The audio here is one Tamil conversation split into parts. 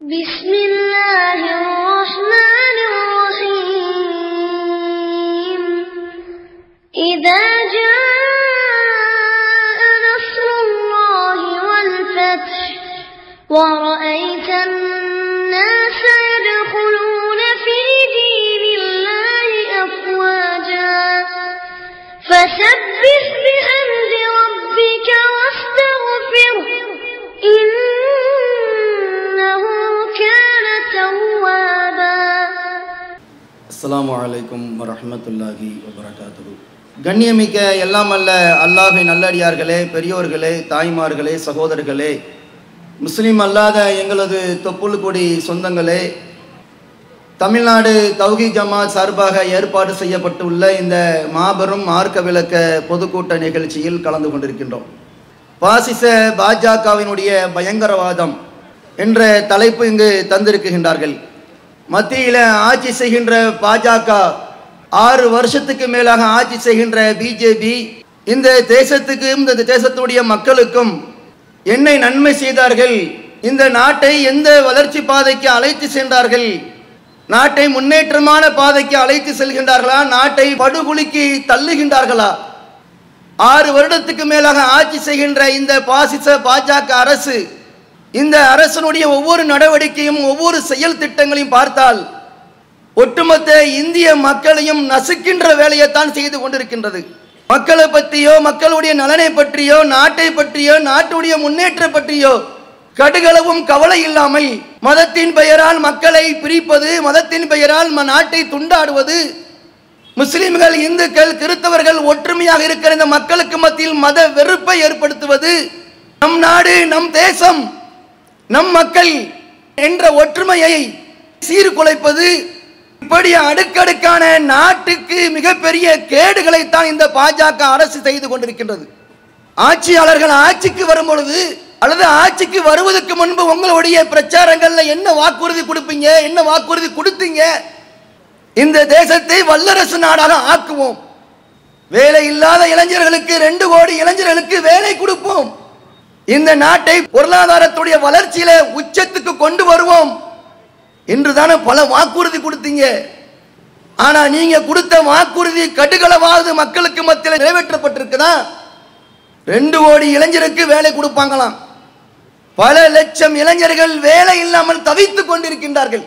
بسم الله الرحمن الرحيم إذا جاء نصر الله والفتح ورأيت الناس يدخلون في دين الله أفواجا فسبح بحمد ربك واستغفره إنه كان توابا அஸ்ஸலாமு அலைக்கும் வரஹ்மத்துல்லாஹி வபரகாத்துஹு கண்ணியமிக்க எல்லாம் அல்ல அல்லாஹின் நல்லடியார்களே பெரியோர்களே தாய்மார்களே சகோதரர்களே முஸ்லீம் அல்லாத எங்களது தொப்புள் கொடி சொந்தங்களே தமிழ்நாடு தௌஹி ஜமாத் சார்பாக ஏற்பாடு செய்யப்பட்டுள்ள இந்த மாபெரும் மார்க்க விளக்க பொதுக்கூட்ட நிகழ்ச்சியில் கலந்து கொண்டிருக்கின்றோம் பாசிச பாஜகவினுடைய பயங்கரவாதம் என்ற தலைப்பு இங்கு தந்திருக்கின்றார்கள் மத்தியில் ஆட்சி செய்கின்ற பாஜக ஆறு வருஷத்துக்கு மேலாக ஆட்சி செய்கின்ற பிஜேபி இந்த தேசத்துக்கும் இந்த தேசத்துடைய மக்களுக்கும் என்ன நன்மை செய்தார்கள் இந்த நாட்டை எந்த வளர்ச்சி பாதைக்கு அழைத்து சென்றார்கள் நாட்டை முன்னேற்றமான பாதைக்கு அழைத்து செல்கின்றார்களா நாட்டை படுகொலிக்கு தள்ளுகின்றார்களா ஆறு வருடத்துக்கு மேலாக ஆட்சி செய்கின்ற இந்த பாசிச பாஜக அரசு இந்த அரசனுடைய ஒவ்வொரு நடவடிக்கையும் ஒவ்வொரு செயல் திட்டங்களையும் பார்த்தால் ஒட்டுமொத்த இந்திய மக்களையும் நசுக்கின்ற வேலையைத்தான் செய்து கொண்டிருக்கின்றது மக்களை பற்றியோ மக்களுடைய நலனை பற்றியோ நாட்டை பற்றியோ நாட்டுடைய முன்னேற்றம் பற்றியோ கடுகளவும் கவலை இல்லாமல் மதத்தின் பெயரால் மக்களை பிரிப்பது மதத்தின் பெயரால் ம- நாட்டை துண்டாடுவது முஸ்லிம்கள் இந்துக்கள் கிறிஸ்தவர்கள் ஒற்றுமையாக இருக்கிற இந்த மக்களுக்கு மத்தியில் மத வெறுப்பை ஏற்படுத்துவது நம் நாடு நம் தேசம் நம் மக்கள் என்ற ஒற்றுமையை சீர்குலைப்பது இப்படி அடுக்கடுக்கான நாட்டுக்கு மிகப்பெரிய கேடுகளைத்தான் இந்த பாஜக அரசு செய்து கொண்டிருக்கின்றது ஆட்சியாளர்கள் ஆட்சிக்கு வரும் பொழுது அல்லது ஆட்சிக்கு வருவதற்கு முன்பு உங்களுடைய பிரச்சாரங்கள்ல என்ன வாக்குறுதி கொடுப்பீங்க என்ன வாக்குறுதி கொடுத்தீங்க இந்த தேசத்தை வல்லரசு நாடாக ஆக்குவோம் வேலை இல்லாத இளைஞர்களுக்கு ரெண்டு கோடி இளைஞர்களுக்கு வேலை கொடுப்போம் இந்த நாட்டை பொருளாதாரத்துடைய வளர்ச்சியில உச்சத்துக்கு கொண்டு வருவோம் என்று தானே பல வாக்குறுதி கொடுத்தீங்க ஆனா நீங்க கொடுத்த வாக்குறுதி கடுகளவாவது மக்களுக்கு மத்தியில் நிறைவேற்றப்பட்டிருக்குதா ரெண்டு கோடி இளைஞருக்கு வேலை கொடுப்பாங்களாம் பல லட்சம் இளைஞர்கள் வேலை இல்லாமல் தவித்துக் கொண்டிருக்கின்றார்கள்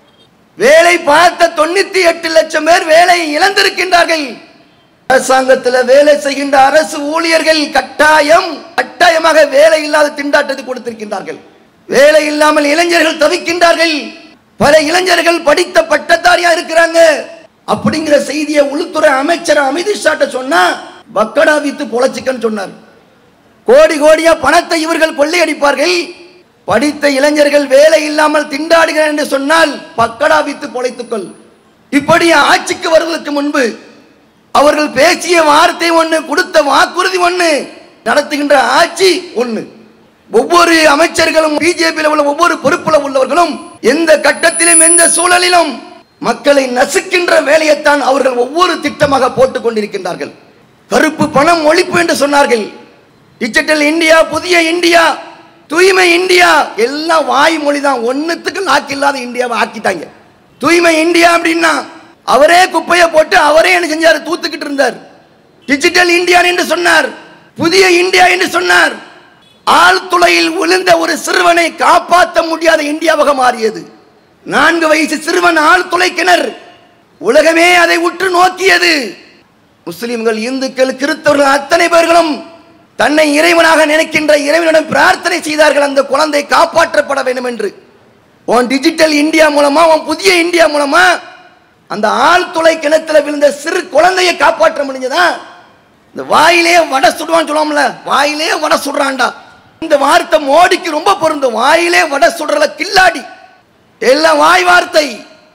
வேலை பார்த்த தொண்ணூத்தி எட்டு லட்சம் பேர் வேலை இழந்திருக்கின்றார்கள் அரசாங்கத்தில் வேலை செய்கின்ற அரசு ஊழியர்கள் கட்டாயம் கட்டாயமாக வேலை இல்லாத திண்டாட்டத்தை கொடுத்திருக்கின்றார்கள் வேலை இல்லாமல் இளைஞர்கள் தவிக்கின்றார்கள் பல இளைஞர்கள் படித்த பட்டதாரியா இருக்கிறாங்க அப்படிங்கிற செய்தியை உள்துறை அமைச்சர் அமித்ஷாட்ட சொன்னா பக்கடா வித்து பொழைச்சிக்கன்னு சொன்னார் கோடி கோடியா பணத்தை இவர்கள் கொள்ளையடிப்பார்கள் படித்த இளைஞர்கள் வேலை இல்லாமல் திண்டாடுகிறார் என்று சொன்னால் பக்கடா வித்து பொழைத்துக்கொள் இப்படி ஆட்சிக்கு வருவதற்கு முன்பு அவர்கள் பேசிய வார்த்தை ஒண்ணு கொடுத்த வாக்குறுதி ஒண்ணு நடத்துகின்ற ஆட்சி ஒண்ணு ஒவ்வொரு அமைச்சர்களும் பிஜேபியில் உள்ள ஒவ்வொரு பொறுப்புல உள்ளவர்களும் எந்த கட்டத்திலும் எந்த சூழலிலும் மக்களை நசுக்கின்ற வேலையைத்தான் அவர்கள் ஒவ்வொரு திட்டமாக போட்டுக் கொண்டிருக்கின்றார்கள் கருப்பு பணம் ஒழிப்பு என்று சொன்னார்கள் டிஜிட்டல் இந்தியா புதிய இந்தியா தூய்மை இந்தியா எல்லாம் வாய்மொழி தான் ஒன்னுத்துக்கு லாக்கு இல்லாத இந்தியாவை ஆக்கிட்டாங்க தூய்மை இந்தியா அப்படின்னா அவரே குப்பையை போட்டு அவரே என்ன செஞ்சாரு தூத்துக்கிட்டு இருந்தார் டிஜிட்டல் இந்தியா என்று சொன்னார் புதிய இந்தியா என்று சொன்னார் ஆழ்துளையில் விழுந்த ஒரு சிறுவனை காப்பாற்ற முடியாத இந்தியாவாக மாறியது நான்கு வயசு சிறுவன் ஆழ்துளை கிணறு உலகமே அதை உற்று நோக்கியது முஸ்லிம்கள் இந்துக்கள் கிறிஸ்தவர்கள் அத்தனை பேர்களும் தன்னை இறைவனாக நினைக்கின்ற இறைவனிடம் பிரார்த்தனை செய்தார்கள் அந்த குழந்தை காப்பாற்றப்பட வேண்டும் என்று உன் டிஜிட்டல் இந்தியா மூலமா உன் புதிய இந்தியா மூலமா அந்த ஆழ்துளை கிணத்துல விழுந்த சிறு குழந்தையை காப்பாற்ற முடிஞ்சதா இந்த வாயிலே வடை சுடுவான்னு சொல்லுவோம்ல வாயிலே வடை சுடுறான்டா இந்த வார்த்தை மோடிக்கு ரொம்ப பொருந்தும் வாயிலே வடை சுடுறல கில்லாடி எல்லாம் வாய் வார்த்தை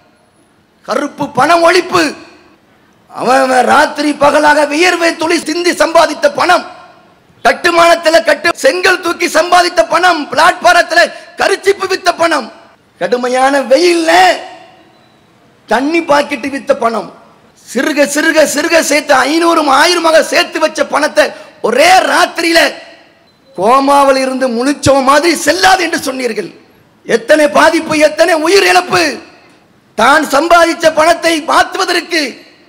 கருப்பு பணம் ஒழிப்பு அவன் அவன் ராத்திரி பகலாக வியர்வை துளி சிந்தி சம்பாதித்த பணம் கட்டுமானத்துல கட்டு செங்கல் தூக்கி சம்பாதித்த பணம் பிளாட்பாரத்துல கரிச்சிப்பு வித்த பணம் கடுமையான வெயில்ல தண்ணி பாக்கெட்டு வித்த பணம் சிறுக சிறுக சிறுக சேர்த்து ஐநூறும் ஆயிரமாக சேர்த்து வச்ச பணத்தை ஒரே ராத்திரியில கோமாவில் இருந்து முழிச்சவன் மாதிரி செல்லாது என்று சொன்னீர்கள் எத்தனை பாதிப்பு எத்தனை உயிர் இழப்பு தான் சம்பாதிச்ச பணத்தை மாற்றுவதற்கு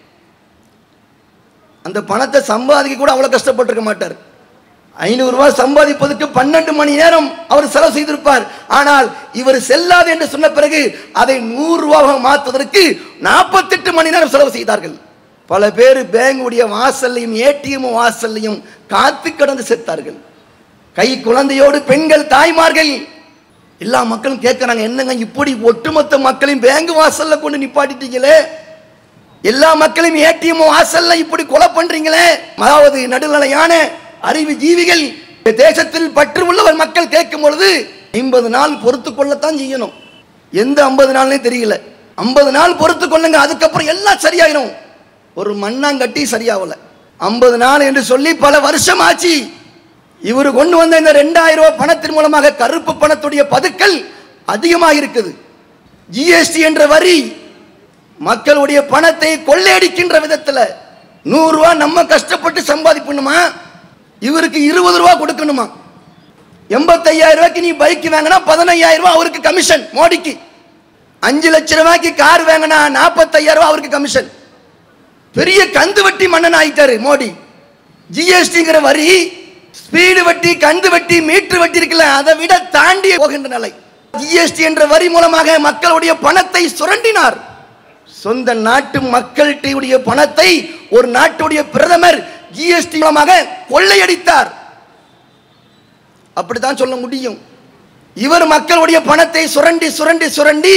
அந்த பணத்தை சம்பாதிக்க கூட அவ்வளவு கஷ்டப்பட்டிருக்க மாட்டார் ஐநூறு ரூபாய் சம்பாதிப்பதற்கு பன்னெண்டு மணி நேரம் அவர் செலவு செய்திருப்பார் ஆனால் இவர் செல்லாது என்று சொன்ன பிறகு அதை நூறு ரூபாவாக மாற்றுவதற்கு நாற்பத்தெட்டு மணி நேரம் செலவு செய்தார்கள் பல பேர் பேங்குடைய வாசல்லையும் ஏடிஎம் வாசல்லையும் காத்து கடந்து செத்தார்கள் கை குழந்தையோடு பெண்கள் தாய்மார்கள் எல்லா மக்களும் கேட்கறாங்க என்னங்க இப்படி ஒட்டுமொத்த மக்களையும் பேங்க் வாசல்ல கொண்டு நிப்பாட்டிட்டீங்களே எல்லா மக்களையும் ஏடிஎம் வாசல்ல இப்படி கொலை பண்றீங்களே அதாவது நடுநிலையான அறிவு ஜீவிகள் இந்த தேசத்தில் பற்று உள்ளவர் மக்கள் கேட்கும் பொழுது ஐம்பது நாள் பொறுத்து கொள்ளத்தான் செய்யணும் எந்த ஐம்பது நாள்னே தெரியல ஐம்பது நாள் பொறுத்து கொள்ளுங்க அதுக்கப்புறம் எல்லாம் சரியாயிரும் ஒரு மண்ணாங்கட்டி சரியாகல ஐம்பது நாள் என்று சொல்லி பல வருஷம் ஆச்சு இவர் கொண்டு வந்த இந்த ரெண்டாயிரம் ரூபாய் பணத்தின் மூலமாக கருப்பு பணத்துடைய பதுக்கல் அதிகமாக இருக்குது ஜிஎஸ்டி என்ற வரி மக்களுடைய பணத்தை கொள்ளையடிக்கின்ற விதத்துல நூறு ரூபாய் நம்ம கஷ்டப்பட்டு சம்பாதிப்பணுமா இவருக்கு இருபது ரூபா கொடுக்கணுமா எண்பத்தையாயிரம் ரூபாய்க்கு நீ பைக் வாங்கினா பதினையாயிரம் ரூபாய் அவருக்கு கமிஷன் மோடிக்கு அஞ்சு லட்சம் ரூபாய்க்கு கார் வாங்கினா நாற்பத்தையாயிரம் ரூபாய் அவருக்கு கமிஷன் பெரிய கந்து வட்டி மன்னன் ஆயிட்டாரு மோடி ஜிஎஸ்டிங்கிற வரி ஸ்பீடு வட்டி கந்து வட்டி மீட்டர் வட்டி இருக்குல்ல அதை விட தாண்டி போகின்ற நிலை ஜிஎஸ்டி என்ற வரி மூலமாக மக்களுடைய பணத்தை சுரண்டினார் சொந்த நாட்டு மக்களுடைய பணத்தை ஒரு நாட்டுடைய பிரதமர் ஜிஎஸ்டி மூலமாக கொள்ளையடித்தார் அப்படித்தான் சொல்ல முடியும் இவர் மக்களுடைய பணத்தை சுரண்டி சுரண்டி சுரண்டி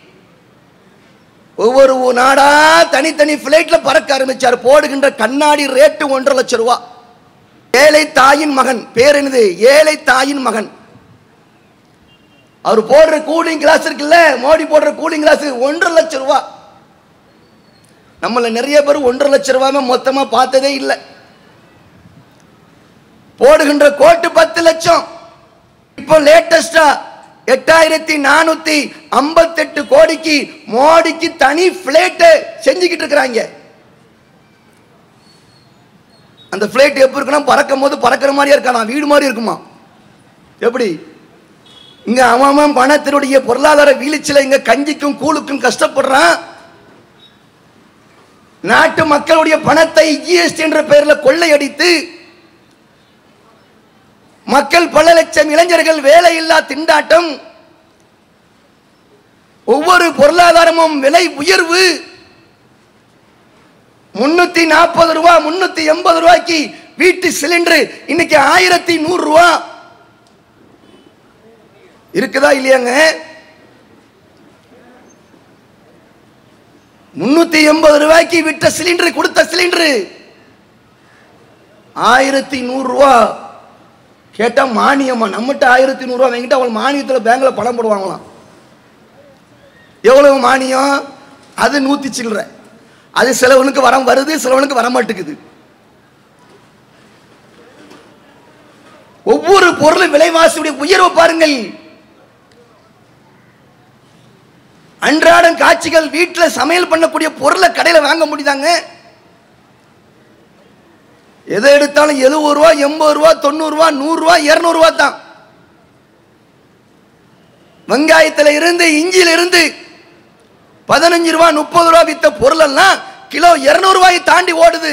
ஒவ்வொரு நாடா தனித்தனி பிளைட்ல பறக்க ஆரம்பிச்சார் போடுகின்ற கண்ணாடி ரேட்டு ஒன்றரை லட்சம் ரூபா ஏழை தாயின் மகன் பேர் என்னது ஏழை தாயின் மகன் அவர் போடுற கூலிங் கிளாஸ் இருக்குல்ல மோடி போடுற கூலிங் கிளாஸ் ஒன்றரை லட்சம் ரூபா நம்மள நிறைய பேர் ஒன்றரை லட்சம் ரூபாய் மொத்தமா பார்த்ததே இல்லை போடுகின்ற கோட்டு பத்து லட்சம் இப்போ லேட்டஸ்டா எட்டாயிரத்தி நானூத்தி ஐம்பத்தெட்டு கோடிக்கு மோடிக்கு தனி பிளேட் செஞ்சுக்கிட்டு இருக்கிறாங்க அந்த பிளேட் எப்படி இருக்குன்னா பறக்கும் போது பறக்கிற மாதிரியே இருக்கலாம் வீடு மாதிரி இருக்குமா எப்படி இங்க அவன் அவன் பணத்தினுடைய பொருளாதார வீழ்ச்சியில இங்க கஞ்சிக்கும் கூழுக்கும் கஷ்டப்படுறான் நாட்டு மக்களுடைய பணத்தை ஜிஎஸ்டி என்ற பெயர்ல கொள்ளையடித்து மக்கள் பல லட்சம் இளைஞர்கள் வேலையில்லா திண்டாட்டம் ஒவ்வொரு பொருளாதாரமும் விலை உயர்வு முன்னூத்தி நாற்பது ரூபா முன்னூத்தி எண்பது ரூபாய்க்கு வீட்டு சிலிண்டர் இன்னைக்கு ஆயிரத்தி நூறு ரூபா இருக்குதா இல்லையாங்க முன்னூத்தி எண்பது ரூபாய்க்கு விட்ட சிலிண்டர் கொடுத்த சிலிண்டர் ஆயிரத்தி நூறு ரூபா கேட்டா மானியமா நம்மகிட்ட ஆயிரத்தி நூறு ரூபா வாங்கிட்டு அவள் மானியத்தில் பேங்க்ல பணம் போடுவாங்களாம் எவ்வளவு மானியம் அது நூத்தி சில்லற அது சிலவனுக்கு வர வருது சிலவனுக்கு வர மாட்டேங்குது ஒவ்வொரு பொருளும் விலைவாசியுடைய உயர்வை பாருங்கள் அன்றாடம் காட்சிகள் வீட்டில் சமையல் பண்ணக்கூடிய பொருளை கடையில் வாங்க முடியுதாங்க எதை எடுத்தாலும் எழுபது ரூபா எண்பது ரூபா தொண்ணூறு ரூபா நூறு ரூபா இருநூறு ரூபா தான் வெங்காயத்தில் இருந்து இஞ்சியில இருந்து பதினஞ்சு ரூபா முப்பது ரூபா வித்த பொருள் எல்லாம் கிலோ இருநூறு ரூபாயை தாண்டி ஓடுது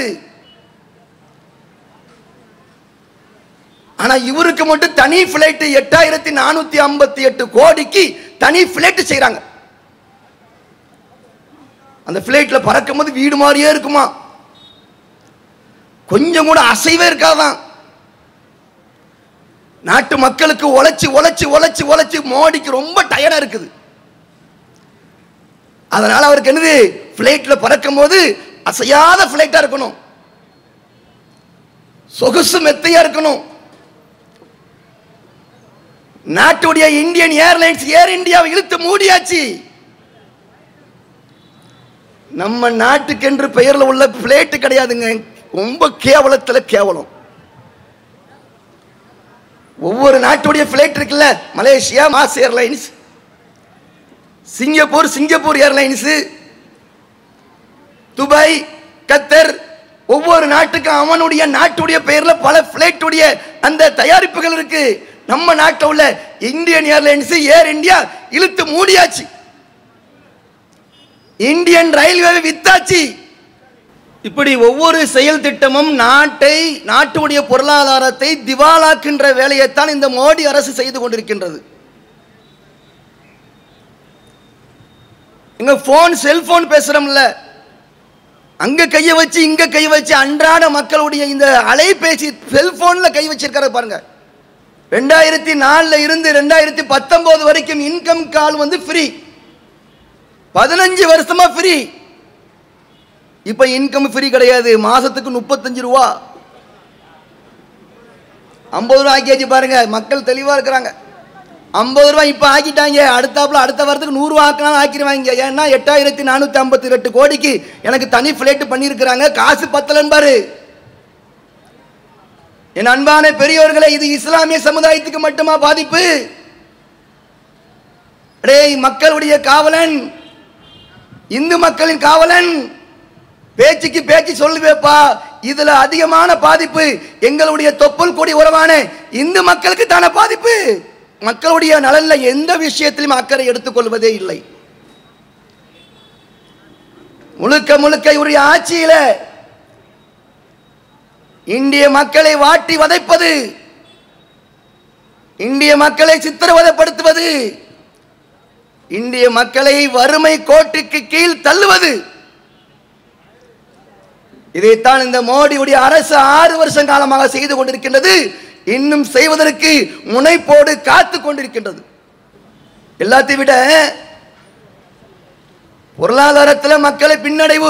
ஆனா இவருக்கு மட்டும் தனி பிளைட் எட்டாயிரத்தி நானூத்தி ஐம்பத்தி எட்டு கோடிக்கு தனி பிளைட் செய்றாங்க அந்த பிளைட்ல பறக்கும் போது வீடு மாதிரியே இருக்குமா கொஞ்சம் கூட அசைவே இருக்காதான் நாட்டு மக்களுக்கு உழைச்சு உழைச்சு உழைச்சு உழைச்சு மோடிக்கு ரொம்ப டயர்டா இருக்குது அதனால அவருக்கு என்னது பிளைட்ல பறக்கும் போது அசையாத பிளைட்டா இருக்கணும் சொகுசு மெத்தையா இருக்கணும் நாட்டுடைய இந்தியன் ஏர்லைன்ஸ் ஏர் இந்தியாவை இழுத்து மூடியாச்சு நம்ம நாட்டுக்கென்று பெயர்ல உள்ள பிளேட் கிடையாதுங்க ரொம்ப கேவலத்துல கேவலம் ஒவ்வொரு நாட்டுடைய பிளைட் இருக்குல்ல Malaysia MAS airlines Singapore Singapore airlines Dubai Qatar ஒவ்வொரு நாட்டுக்கும் அவனுடைய நாட்டுடைய பெயர்ல பல பிளைட்டுடைய அந்த தயாரிப்புகள் இருக்கு நம்ம நாட்டில் உள்ள இந்தியன் ஏர்லைன்ஸ் ஏர் இந்தியா இழுத்து மூடியாச்சு இந்தியன் ரயில்வே வித்தாச்சு இப்படி ஒவ்வொரு செயல் திட்டமும் நாட்டை நாட்டுடைய பொருளாதாரத்தை திவாலாக்கின்ற வேலையைத்தான் இந்த மோடி அரசு செய்து கொண்டிருக்கின்றது இங்க போன் செல்போன் பேசுறோம்ல அங்க கைய வச்சு இங்க கை வச்சு அன்றாட மக்களுடைய இந்த அலைபேசி செல்போன்ல கை வச்சிருக்காரு பாருங்க ரெண்டாயிரத்தி நாலுல இருந்து ரெண்டாயிரத்தி பத்தொன்பது வரைக்கும் இன்கம் கால் வந்து ஃப்ரீ பதினஞ்சு வருஷமா ஃப்ரீ இப்ப இன்கம் ஃப்ரீ கிடையாது மாசத்துக்கு முப்பத்தஞ்சு ரூபா ஐம்பது ரூபா ஆக்கியாச்சு பாருங்க மக்கள் தெளிவா இருக்கிறாங்க ஐம்பது ரூபா இப்போ ஆக்கிட்டாங்க அடுத்தாப்புல அடுத்த வாரத்துக்கு நூறுரூவா ஆக்கினாலும் ஆக்கிடுவாங்க ஏன்னா எட்டாயிரத்தி நானூற்றி ஐம்பத்தி ரெண்டு கோடிக்கு எனக்கு தனி ஃப்ளைட் பண்ணியிருக்கிறாங்க காசு பத்தலன்னு பாரு என் அன்பான பெரியோர்களே இது இஸ்லாமிய சமுதாயத்துக்கு மட்டுமா பாதிப்பு டேய் மக்களுடைய காவலன் இந்து மக்களின் காவலன் பேச்சுக்கு பேச்சு சொல்லுவேப்பா இதுல அதிகமான பாதிப்பு எங்களுடைய தொப்புள் கொடி உறவான இந்து மக்களுக்கு தான பாதிப்பு மக்களுடைய நலன்ல எந்த விஷயத்திலும் அக்கறை எடுத்துக்கொள்வதே இல்லை முழுக்க முழுக்க இவருடைய ஆட்சியில இந்திய மக்களை வாட்டி வதைப்பது இந்திய மக்களை சித்திரவதைப்படுத்துவது இந்திய மக்களை வறுமை கோட்டுக்கு கீழ் தள்ளுவது இதைத்தான் இந்த மோடியுடைய அரசு ஆறு வருஷம் காலமாக செய்து கொண்டிருக்கின்றது இன்னும் செய்வதற்கு முனைப்போடு காத்து கொண்டிருக்கின்றது எல்லாத்தையும் விட பொருளாதாரத்தில் மக்களை பின்னடைவு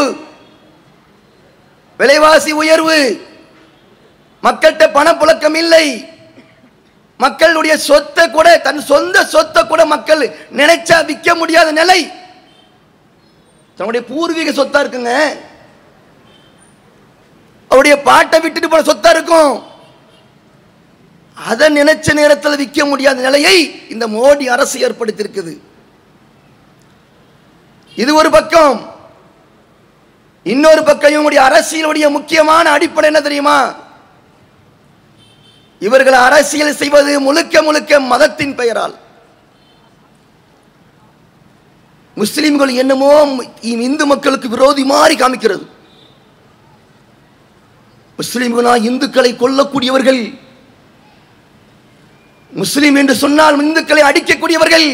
விலைவாசி உயர்வு மக்கள்கிட்ட பணப்புழக்கம் இல்லை மக்களுடைய சொத்தை கூட தன் சொந்த சொத்தை கூட மக்கள் நினைச்சா விற்க முடியாத நிலை தன்னுடைய பூர்வீக சொத்தா இருக்குங்க அவருடைய பாட்டை விட்டுட்டு போன சொத்தா இருக்கும் அதை நினைச்ச நேரத்தில் விற்க முடியாத நிலையை இந்த மோடி அரசு ஏற்படுத்தியிருக்குது இது ஒரு பக்கம் இன்னொரு பக்கம் இவங்களுடைய அரசியலுடைய முக்கியமான அடிப்படை என்ன தெரியுமா இவர்கள் அரசியல் செய்வது முழுக்க முழுக்க மதத்தின் பெயரால் முஸ்லிம்கள் என்னமோ இந்து மக்களுக்கு விரோதி மாதிரி காமிக்கிறது முஸ்லிம்களா இந்துக்களை கொல்லக்கூடியவர்கள் முஸ்லிம் என்று சொன்னால் இந்துக்களை அடிக்கக்கூடியவர்கள்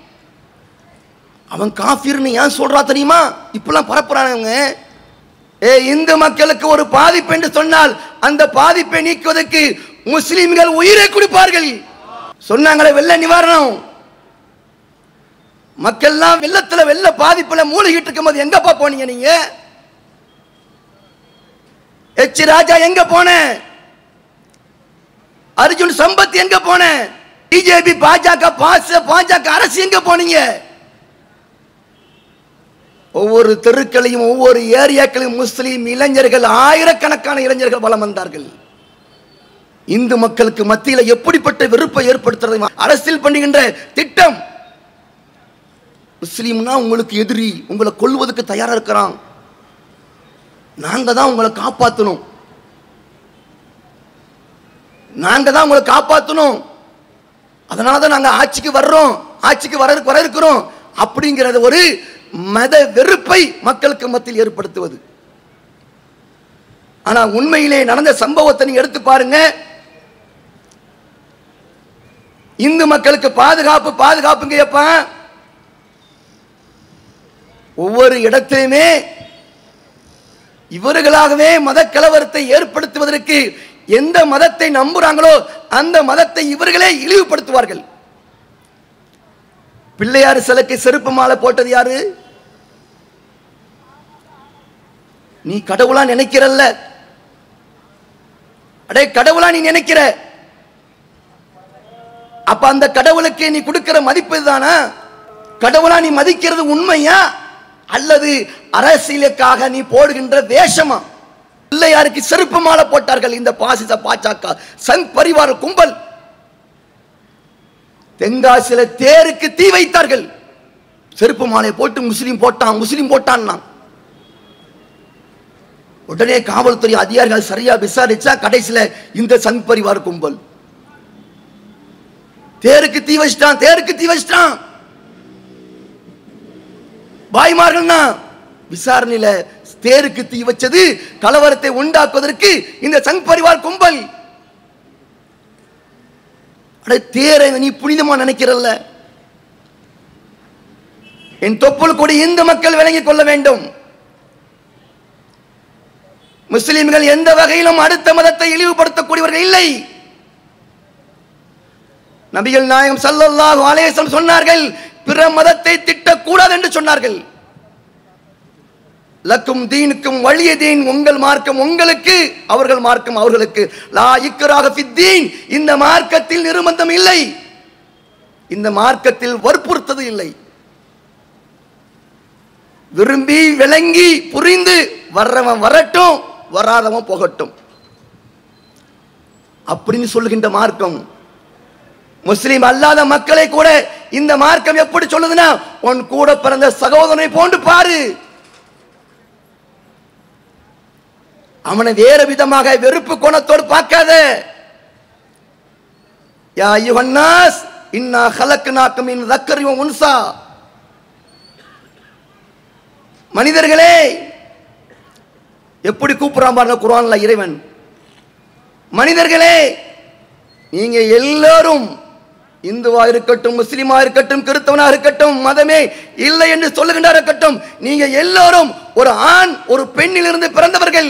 அவன் காஃபிர்னு ஏன் சொல்றா தெரியுமா இப்பெல்லாம் பரப்புறாங்க ஏ இந்து மக்களுக்கு ஒரு பாதிப்பு என்று சொன்னால் அந்த பாதிப்பை நீக்குவதற்கு முஸ்லிம்கள் உயிரை கொடுப்பார்கள் சொன்னாங்களே வெள்ள நிவாரணம் மக்கள்லாம் வெள்ளத்துல வெள்ள பாதிப்புல மூழ்கிட்டு இருக்கும்போது எங்கப்பா போனீங்க நீங்க எச் ராஜா எங்க போன அர்ஜுன் சம்பத் எங்க போன பிஜேபி பாஜக பாச பாஜக அரசு எங்க போனீங்க ஒவ்வொரு தெருக்களையும் ஒவ்வொரு ஏரியாக்களையும் முஸ்லீம் இளைஞர்கள் ஆயிரக்கணக்கான இளைஞர்கள் வலம் வந்தார்கள் இந்து மக்களுக்கு மத்தியில் எப்படிப்பட்ட வெறுப்பை ஏற்படுத்துறது அரசியல் பண்ணுகின்ற திட்டம் முஸ்லீம்னா உங்களுக்கு எதிரி உங்களை கொல்வதற்கு தயாரா இருக்கிறான் நாங்க தான் உங்களை காப்பாற்றணும் நாங்க தான் உங்களை காப்பாற்றணும் அதனால தான் நாங்க ஆட்சிக்கு வர்றோம் ஆட்சிக்கு வர வர இருக்கிறோம் அப்படிங்கிறது ஒரு மத வெறுப்பை மக்களுக்கு மத்தியில் ஏற்படுத்துவது ஆனா உண்மையிலே நடந்த சம்பவத்தை நீங்க எடுத்து பாருங்க இந்து மக்களுக்கு பாதுகாப்பு பாதுகாப்புங்க எப்பா ஒவ்வொரு இடத்திலுமே இவர்களாகவே மத கலவரத்தை ஏற்படுத்துவதற்கு எந்த மதத்தை நம்புறாங்களோ அந்த மதத்தை இவர்களே இழிவுபடுத்துவார்கள் பிள்ளையார் சிலைக்கு செருப்பு மாலை போட்டது யாரு நீ கடவுளா நினைக்கிறல்ல அடே கடவுளா நீ நினைக்கிற அப்ப அந்த கடவுளுக்கு நீ கொடுக்கிற மதிப்பு இதுதானா கடவுளா நீ மதிக்கிறது உண்மையா அல்லது அரசியலுக்காக நீ போடுகின்ற வேஷமா பிள்ளையாருக்கு செருப்பு மாலை போட்டார்கள் இந்த பாசிச பாஜக சங் பரிவார கும்பல் தென்காசியில தேருக்கு தீ வைத்தார்கள் செருப்பு மாலை போட்டு முஸ்லீம் போட்டான் முஸ்லீம் போட்டான்னா உடனே காவல்துறை அதிகாரிகள் சரியா விசாரிச்சா கடைசியில இந்த சங் பரிவார கும்பல் தேருக்கு தீ வச்சிட்டான் தேருக்கு தீ வச்சிட்டான் பாய்மார்கள்னா விசாரணையில தேருக்கு தீ வச்சது கலவரத்தை உண்டாக்குவதற்கு இந்த சங் பரிவார் கும்பல் அட தேரை நீ புனிதமா நினைக்கிறல்ல என் தொப்புள் கொடி இந்து மக்கள் விளங்கிக் கொள்ள வேண்டும் முஸ்லிம்கள் எந்த வகையிலும் அடுத்த மதத்தை இழிவுபடுத்தக்கூடியவர்கள் இல்லை நபிகள் நாயகம் ஸல்லல்லாஹு அலைஹி வஸல்லம் சொன்னார்கள் பிற மதத்தை திட்டக்கூடாது என்று சொன்னார்கள் லக்கும் தீனுக்கும் வழிய தீன் உங்கள் மார்க்கம் உங்களுக்கு அவர்கள் மார்க்கம் அவர்களுக்கு லா இக்கராக ஃபித்தீன் இந்த மார்க்கத்தில் நிர்பந்தம் இல்லை இந்த மார்க்கத்தில் வற்புறுத்தது இல்லை விரும்பி விளங்கி புரிந்து வர்றவன் வரட்டும் வராதவன் போகட்டும் அப்படின்னு சொல்லுகின்ற மார்க்கம் முஸ்லிம் அல்லாத மக்களை கூட இந்த மார்க்கம் எப்படி சொல்லுதுன்னா உன் கூட பிறந்த சகோதரனை போன்று பாரு அவனை வேற விதமாக வெறுப்பு கோணத்தோடு பார்க்காத யா யுவன்னாஸ் இன்னா ஹலக்னாக்கும் இன் தக்கரி உன்சா மனிதர்களே எப்படி கூப்பிடுறான் பாருங்க குர்ஆன்ல இறைவன் மனிதர்களே நீங்க எல்லாரும் இந்துவா இருக்கட்டும் முஸ்லிமா இருக்கட்டும் கிறிஸ்தவனா இருக்கட்டும் மதமே இல்லை என்று சொல்லுகின்றார் இருக்கட்டும் நீங்க எல்லாரும் ஒரு ஆண் ஒரு பெண்ணிலிருந்து பிறந்தவர்கள்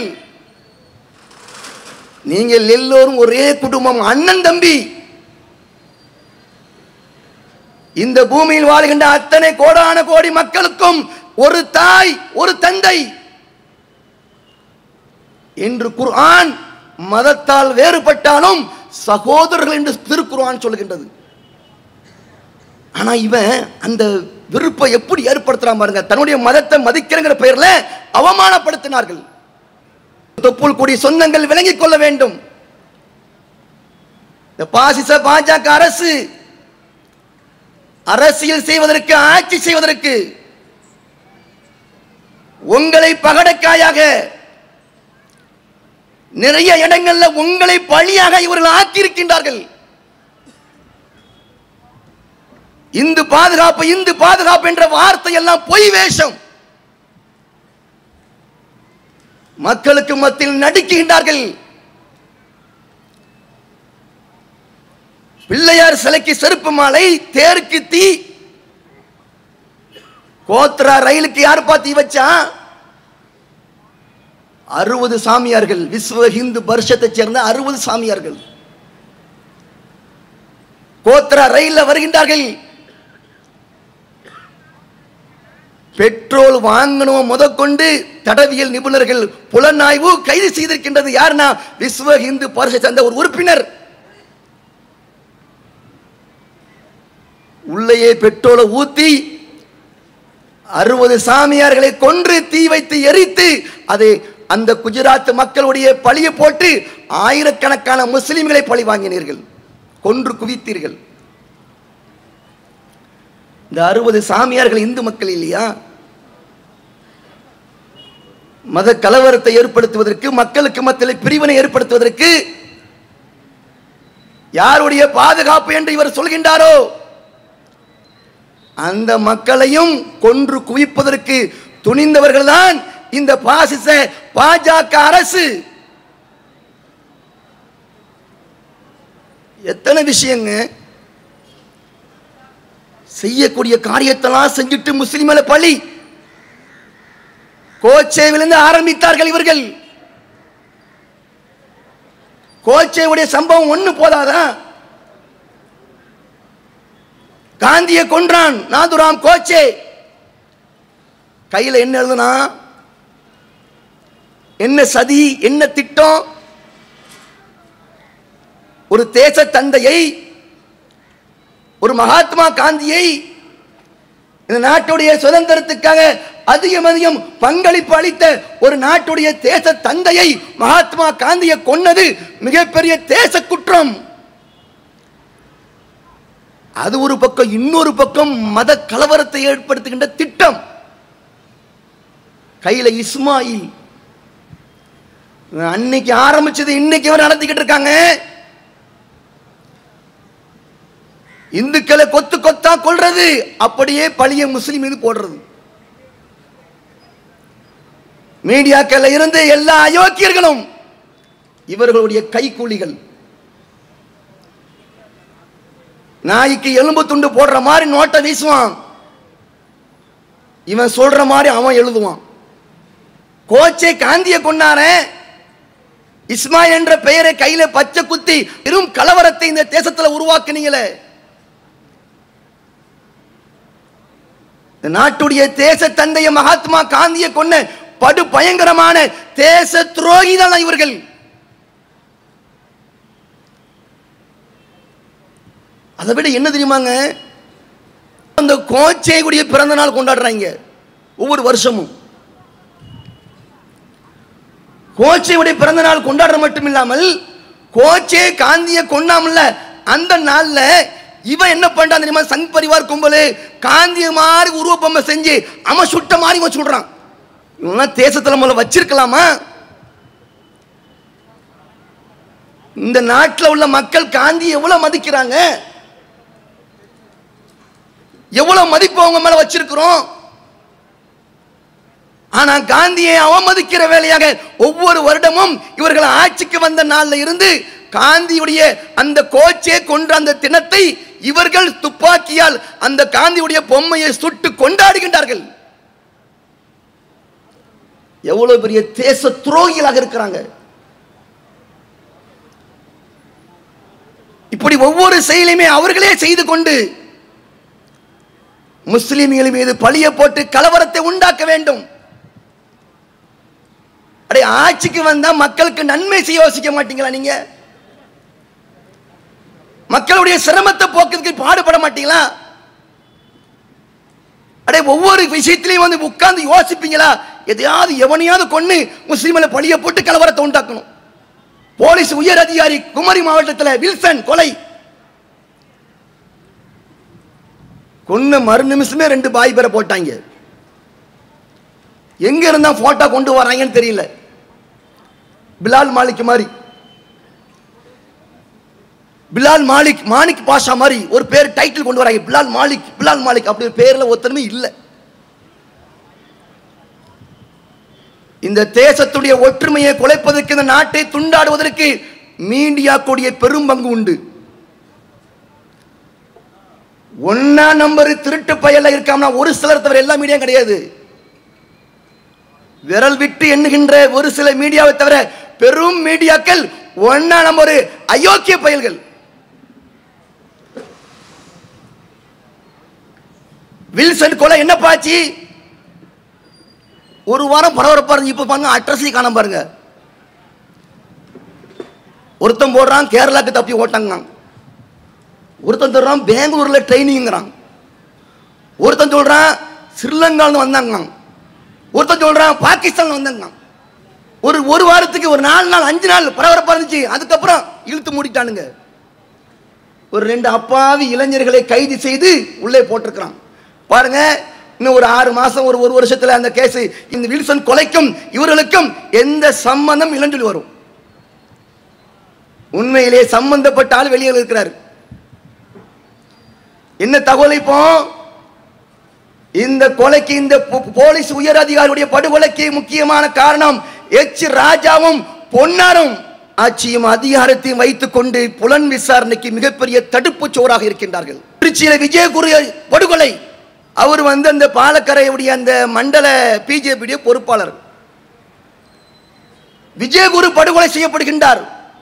நீங்கள் எல்லோரும் ஒரே குடும்பம் அண்ணன் தம்பி இந்த பூமியில் வாழ்கின்ற அத்தனை கோடான கோடி மக்களுக்கும் ஒரு தாய் ஒரு தந்தை என்று குர்ஆன் மதத்தால் வேறுபட்டாலும் சகோதரர்கள் என்று திருக்குர்ஆன் சொல்லுகின்றது ஆனா இவன் அந்த விருப்பை எப்படி ஏற்படுத்துறான் பாருங்க தன்னுடைய மதத்தை மதிக்கிறங்கிற பெயர்ல அவமானப்படுத்தினார்கள் தொப்புள் கூடிய சொந்தங்கள் விளங்கிக் கொள்ள வேண்டும் இந்த பாசிச பாஜக அரசு அரசியல் செய்வதற்கு ஆட்சி செய்வதற்கு உங்களை பகடக்காயாக நிறைய இடங்கள்ல உங்களை பழியாக இவர்கள் ஆக்கியிருக்கின்றார்கள் இந்து பாதுகாப்பு இந்து பாதுகாப்பு என்ற வார்த்தை எல்லாம் பொய் வேஷம் மக்களுக்கு மத்தியில் நடுக்குகின்றார்கள் பிள்ளையார் சிலைக்கு செருப்பு மாலை தேருக்கு தீ கோத்ரா ரயிலுக்கு யார் பார்த்து தீ வச்சா அறுபது சாமியார்கள் விஸ்வ ஹிந்து பரிஷத்தை சேர்ந்த அறுபது சாமியார்கள் கோத்ரா ரயில்ல வருகின்றார்கள் பெட்ரோல் வாங்கணும் முதற்கொண்டு தடவியல் நிபுணர்கள் புலனாய்வு கைது செய்திருக்கின்றது யாருன்னா விஸ்வ இந்து பரிசை சேர்ந்த ஒரு உறுப்பினர் உள்ளேயே பெட்ரோலை ஊத்தி அறுபது சாமியார்களை கொன்று தீ வைத்து எரித்து அதை அந்த குஜராத் மக்களுடைய பழியை போட்டு ஆயிரக்கணக்கான முஸ்லிம்களை பழி வாங்கினீர்கள் கொன்று குவித்தீர்கள் இந்த அறுபது சாமியார்கள் இந்து மக்கள் இல்லையா மத கலவரத்தை ஏற்படுத்துவதற்கு மக்களுக்கு மத்தியில் பிரிவினை ஏற்படுத்துவதற்கு யாருடைய பாதுகாப்பு என்று இவர் சொல்கின்றாரோ அந்த மக்களையும் கொன்று குவிப்பதற்கு துணிந்தவர்கள்தான் இந்த பாசிச பாஜக அரசு எத்தனை விஷயங்க செய்யக்கூடிய காரியத்தெல்லாம் செஞ்சுட்டு முஸ்லிம் மேல பழி கோச்சேவிலிருந்து ஆரம்பித்தார்கள் இவர்கள் கோச்சேவுடைய சம்பவம் ஒண்ணு போதாதா காந்தியை கொன்றான் நாதுராம் கோச்சே கையில என்ன எழுதுனா என்ன சதி என்ன திட்டம் ஒரு தேச தந்தையை ஒரு மகாத்மா காந்தியை இந்த நாட்டுடைய சுதந்திரத்துக்காக அதிகம் அதிகம் பங்களிப்பு அளித்த ஒரு நாட்டுடைய தேச தந்தையை மகாத்மா காந்தியை கொன்னது மிகப்பெரிய தேச குற்றம் அது ஒரு பக்கம் இன்னொரு பக்கம் மத கலவரத்தை ஏற்படுத்துகின்ற திட்டம் கையில இஸ்மாயில் அன்னைக்கு ஆரம்பிச்சது இன்னைக்கு அவர் நடத்திக்கிட்டு இருக்காங்க இந்துக்களை கொத்து கொத்தா கொள்றது அப்படியே பழிய முஸ்லிம் மீது போடுறது மீடியாக்கள்ல இருந்து எல்லா அயோக்கியர்களும் இவர்களுடைய கைக்கூலிகள் நாய்க்கு எலும்பு துண்டு போடுற மாதிரி நோட்டை வீசுவான் இவன் சொல்ற மாதிரி அவன் எழுதுவான் கோச்சை காந்திய கொண்டாரே இஸ்மாயில் என்ற பெயரை கையில பச்சை குத்தி பெரும் கலவரத்தை இந்த தேசத்துல உருவாக்குனீங்களே இந்த நாட்டுடைய தேச தந்தைய மகாத்மா காந்தியை கொன்ன படு பயங்கரமான தேச துரோகி தான் இவர்கள் அதை விட என்ன தெரியுமாங்க அந்த கோச்சையுடைய பிறந்த நாள் கொண்டாடுறாங்க ஒவ்வொரு வருஷமும் கோச்சையுடைய பிறந்த நாள் கொண்டாடுற மட்டும் இல்லாமல் கோச்சே காந்திய கொண்டாமல்ல அந்த நாள்ல இவன் என்ன பண்றான் தெரியுமா சங் பரிவார் கும்பல் காந்திய மாதிரி உருவப்பொம்மை செஞ்சு அவன் சுட்ட மாதிரி இவன் சொல்றான் இவங்களாம் தேசத்துல முதல்ல வச்சிருக்கலாமா இந்த நாட்டில் உள்ள மக்கள் காந்தி எவ்வளவு மதிக்கிறாங்க எவ்வளவு மதிப்பு அவங்க மேல வச்சிருக்கிறோம் ஆனா காந்தியை அவமதிக்கிற வேலையாக ஒவ்வொரு வருடமும் இவர்கள் ஆட்சிக்கு வந்த நாள்ல இருந்து காந்தியுடைய அந்த கோச்சே கொன்ற அந்த தினத்தை இவர்கள் துப்பாக்கியால் அந்த காந்தியுடைய பொம்மையை சுட்டு கொண்டாடுகின்றார்கள் எவ்வளவு பெரிய தேச துரோகிகளாக இருக்கிறாங்க இப்படி ஒவ்வொரு செயலையுமே அவர்களே செய்து கொண்டு முஸ்லிம்கள் மீது பழிய போட்டு கலவரத்தை உண்டாக்க வேண்டும் அடே ஆட்சிக்கு வந்தா மக்களுக்கு நன்மை செய்ய யோசிக்க மாட்டீங்களா நீங்க மக்களுடைய சிரமத்தை போக்குறதுக்கு பாடுபட மாட்டீங்களா அடே ஒவ்வொரு விஷயத்திலையும் வந்து உட்கார்ந்து யோசிப்பீங்களா எதையாவது எவனையாவது கொண்டு முஸ்லீம்களை பழிய போட்டு கலவரத்தை உண்டாக்கணும் போலீஸ் உயர் அதிகாரி குமரி மாவட்டத்தில் வில்சன் கொலை கொன்ன மறு நிமிஷமே ரெண்டு பாய் பேரை போட்டாங்க எங்க இருந்தா போட்டோ கொண்டு வராங்கன்னு தெரியல பிலால் மாலிக் மாதிரி பிலால் மாலிக் மாணிக் பாஷா மாதிரி ஒரு பேர் டைட்டில் கொண்டு வராங்க பிலால் மாலிக் பிலால் மாலிக் அப்படி ஒரு பேர்ல ஒருத்தருமே இல்லை இந்த தேசத்துடைய ஒற்றுமையை குலைப்பதற்கு இந்த நாட்டை துண்டாடுவதற்கு மீடியா கூடிய பெரும் பங்கு உண்டு ஒன்னா நம்பர் திருட்டு பயல இருக்காமனா ஒரு சிலர் தவிர எல்லா மீடியா கிடையாது விரல் விட்டு எண்ணுகின்ற ஒரு சில மீடியாவை தவிர பெரும் மீடியாக்கள் ஒன்னா நம்பர் அயோக்கிய பயல்கள் வில்சன் கொலை என்ன பாச்சு ஒரு வாரம் பரபரப்பா இருந்து இப்ப பாருங்க அட்ரஸை காண பாருங்க ஒருத்தன் போடுறான் கேரளாக்கு தப்பி ஓட்டாங்க ஒருத்தன் சொல்றான் பெங்களூர்ல ட்ரைனிங்கிறான் ஒருத்தன் சொல்றான் ஸ்ரீலங்கால வந்தாங்க ஒருத்தன் சொல்றான் பாகிஸ்தான்ல வந்தாங்க ஒரு ஒரு வாரத்துக்கு ஒரு நாலு நாள் அஞ்சு நாள் பரபரப்பா இருந்துச்சு அதுக்கப்புறம் இழுத்து மூடிட்டானுங்க ஒரு ரெண்டு அப்பாவி இளைஞர்களை கைது செய்து உள்ளே போட்டிருக்கிறான் பாருங்க இன்னும் ஒரு ஆறு மாசம் ஒரு ஒரு வருஷத்துல அந்த கேஸ் இந்த வில்சன் கொலைக்கும் இவர்களுக்கும் எந்த சம்பந்தம் இல்லைன்னு சொல்லி வரும் உண்மையிலே சம்பந்தப்பட்ட ஆள் வெளியே இருக்கிறார் என்ன தகவல் இப்போ இந்த கொலைக்கு இந்த போ- போலீஸ் உயர் அதிகாரியுடைய படுகொலைக்கு முக்கியமான காரணம் எச் ராஜாவும் பொன்னாரும் ஆட்சியும் அதிகாரத்தையும் வைத்துக் கொண்டு புலன் விசாரணைக்கு மிகப்பெரிய தடுப்பு சோறாக இருக்கின்றார்கள் திருச்சியில விஜயகுரு படுகொலை அவர் வந்து அந்த பாலக்கரையுடைய அந்த மண்டல பிஜேபியுடைய பொறுப்பாளர் விஜயகுரு படுகொலை செய்யப்படுகின்றார்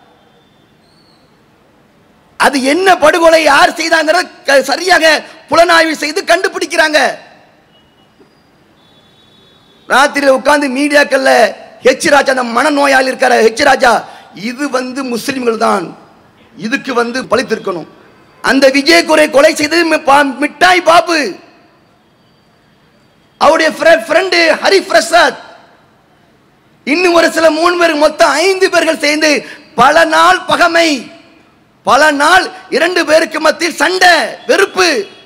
அது என்ன படுகொலை யார் செய்தாங்கிறத க- சரியாக புலனாய்வு செய்து கண்டுபிடிக்கிறாங்க ராத்திரியில் உட்கார்ந்து மீடியாக்கள்ல ஹெச் ராஜா அந்த மனநோயாளி இருக்கிற ஹெச் ராஜா இது வந்து முஸ்லிம்கள் தான் இதுக்கு வந்து பழித்திருக்கணும் அந்த விஜய் குறை கொலை செய்தது மி- பா- மிட்டாய் பாபு அவருடைய ஃப்ரெண்டு ஹரி பிரசாத் இன்னும் ஒரு சில மூணு பேர் மொத்தம் ஐந்து பேர்கள் சேர்ந்து பல நாள் பகமை பல நாள் இரண்டு பேருக்கு மத்தியில் சண்டை வெறுப்பு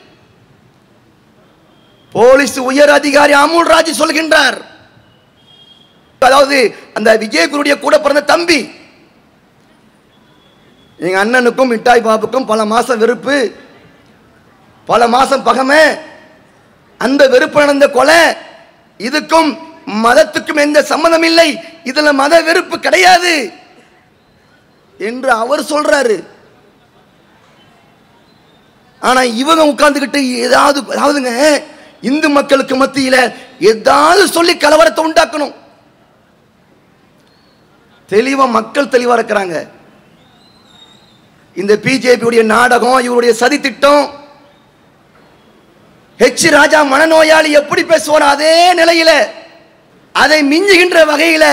போலீஸ் உயர் அதிகாரி அமுல் ராஜ் சொல்கின்றார் அதாவது அந்த விஜயகுருடைய கூட பிறந்த தம்பி எங்க அண்ணனுக்கும் மிட்டாய் பாபுக்கும் பல மாசம் வெறுப்பு பல மாசம் பகமை அந்த வெறுப்பு நடந்த கொலை இதுக்கும் மதத்துக்கும் எந்த சம்மதம் இல்லை இதுல மத வெறுப்பு கிடையாது என்று அவர் சொல்றாரு ஆனா இவங்க உட்கார்ந்துகிட்டு ஏதாவது அதாவதுங்க இந்து மக்களுக்கு மத்தியில ஏதாவது சொல்லி கலவரத்தை உண்டாக்கணும் தெளிவா மக்கள் தெளிவா இருக்கிறாங்க இந்த பிஜேபியுடைய நாடகம் இவருடைய சதி திட்டம் ஹெச் ராஜா மனநோயாளி எப்படி பேசுவார் அதே நிலையில அதை மிஞ்சுகின்ற வகையில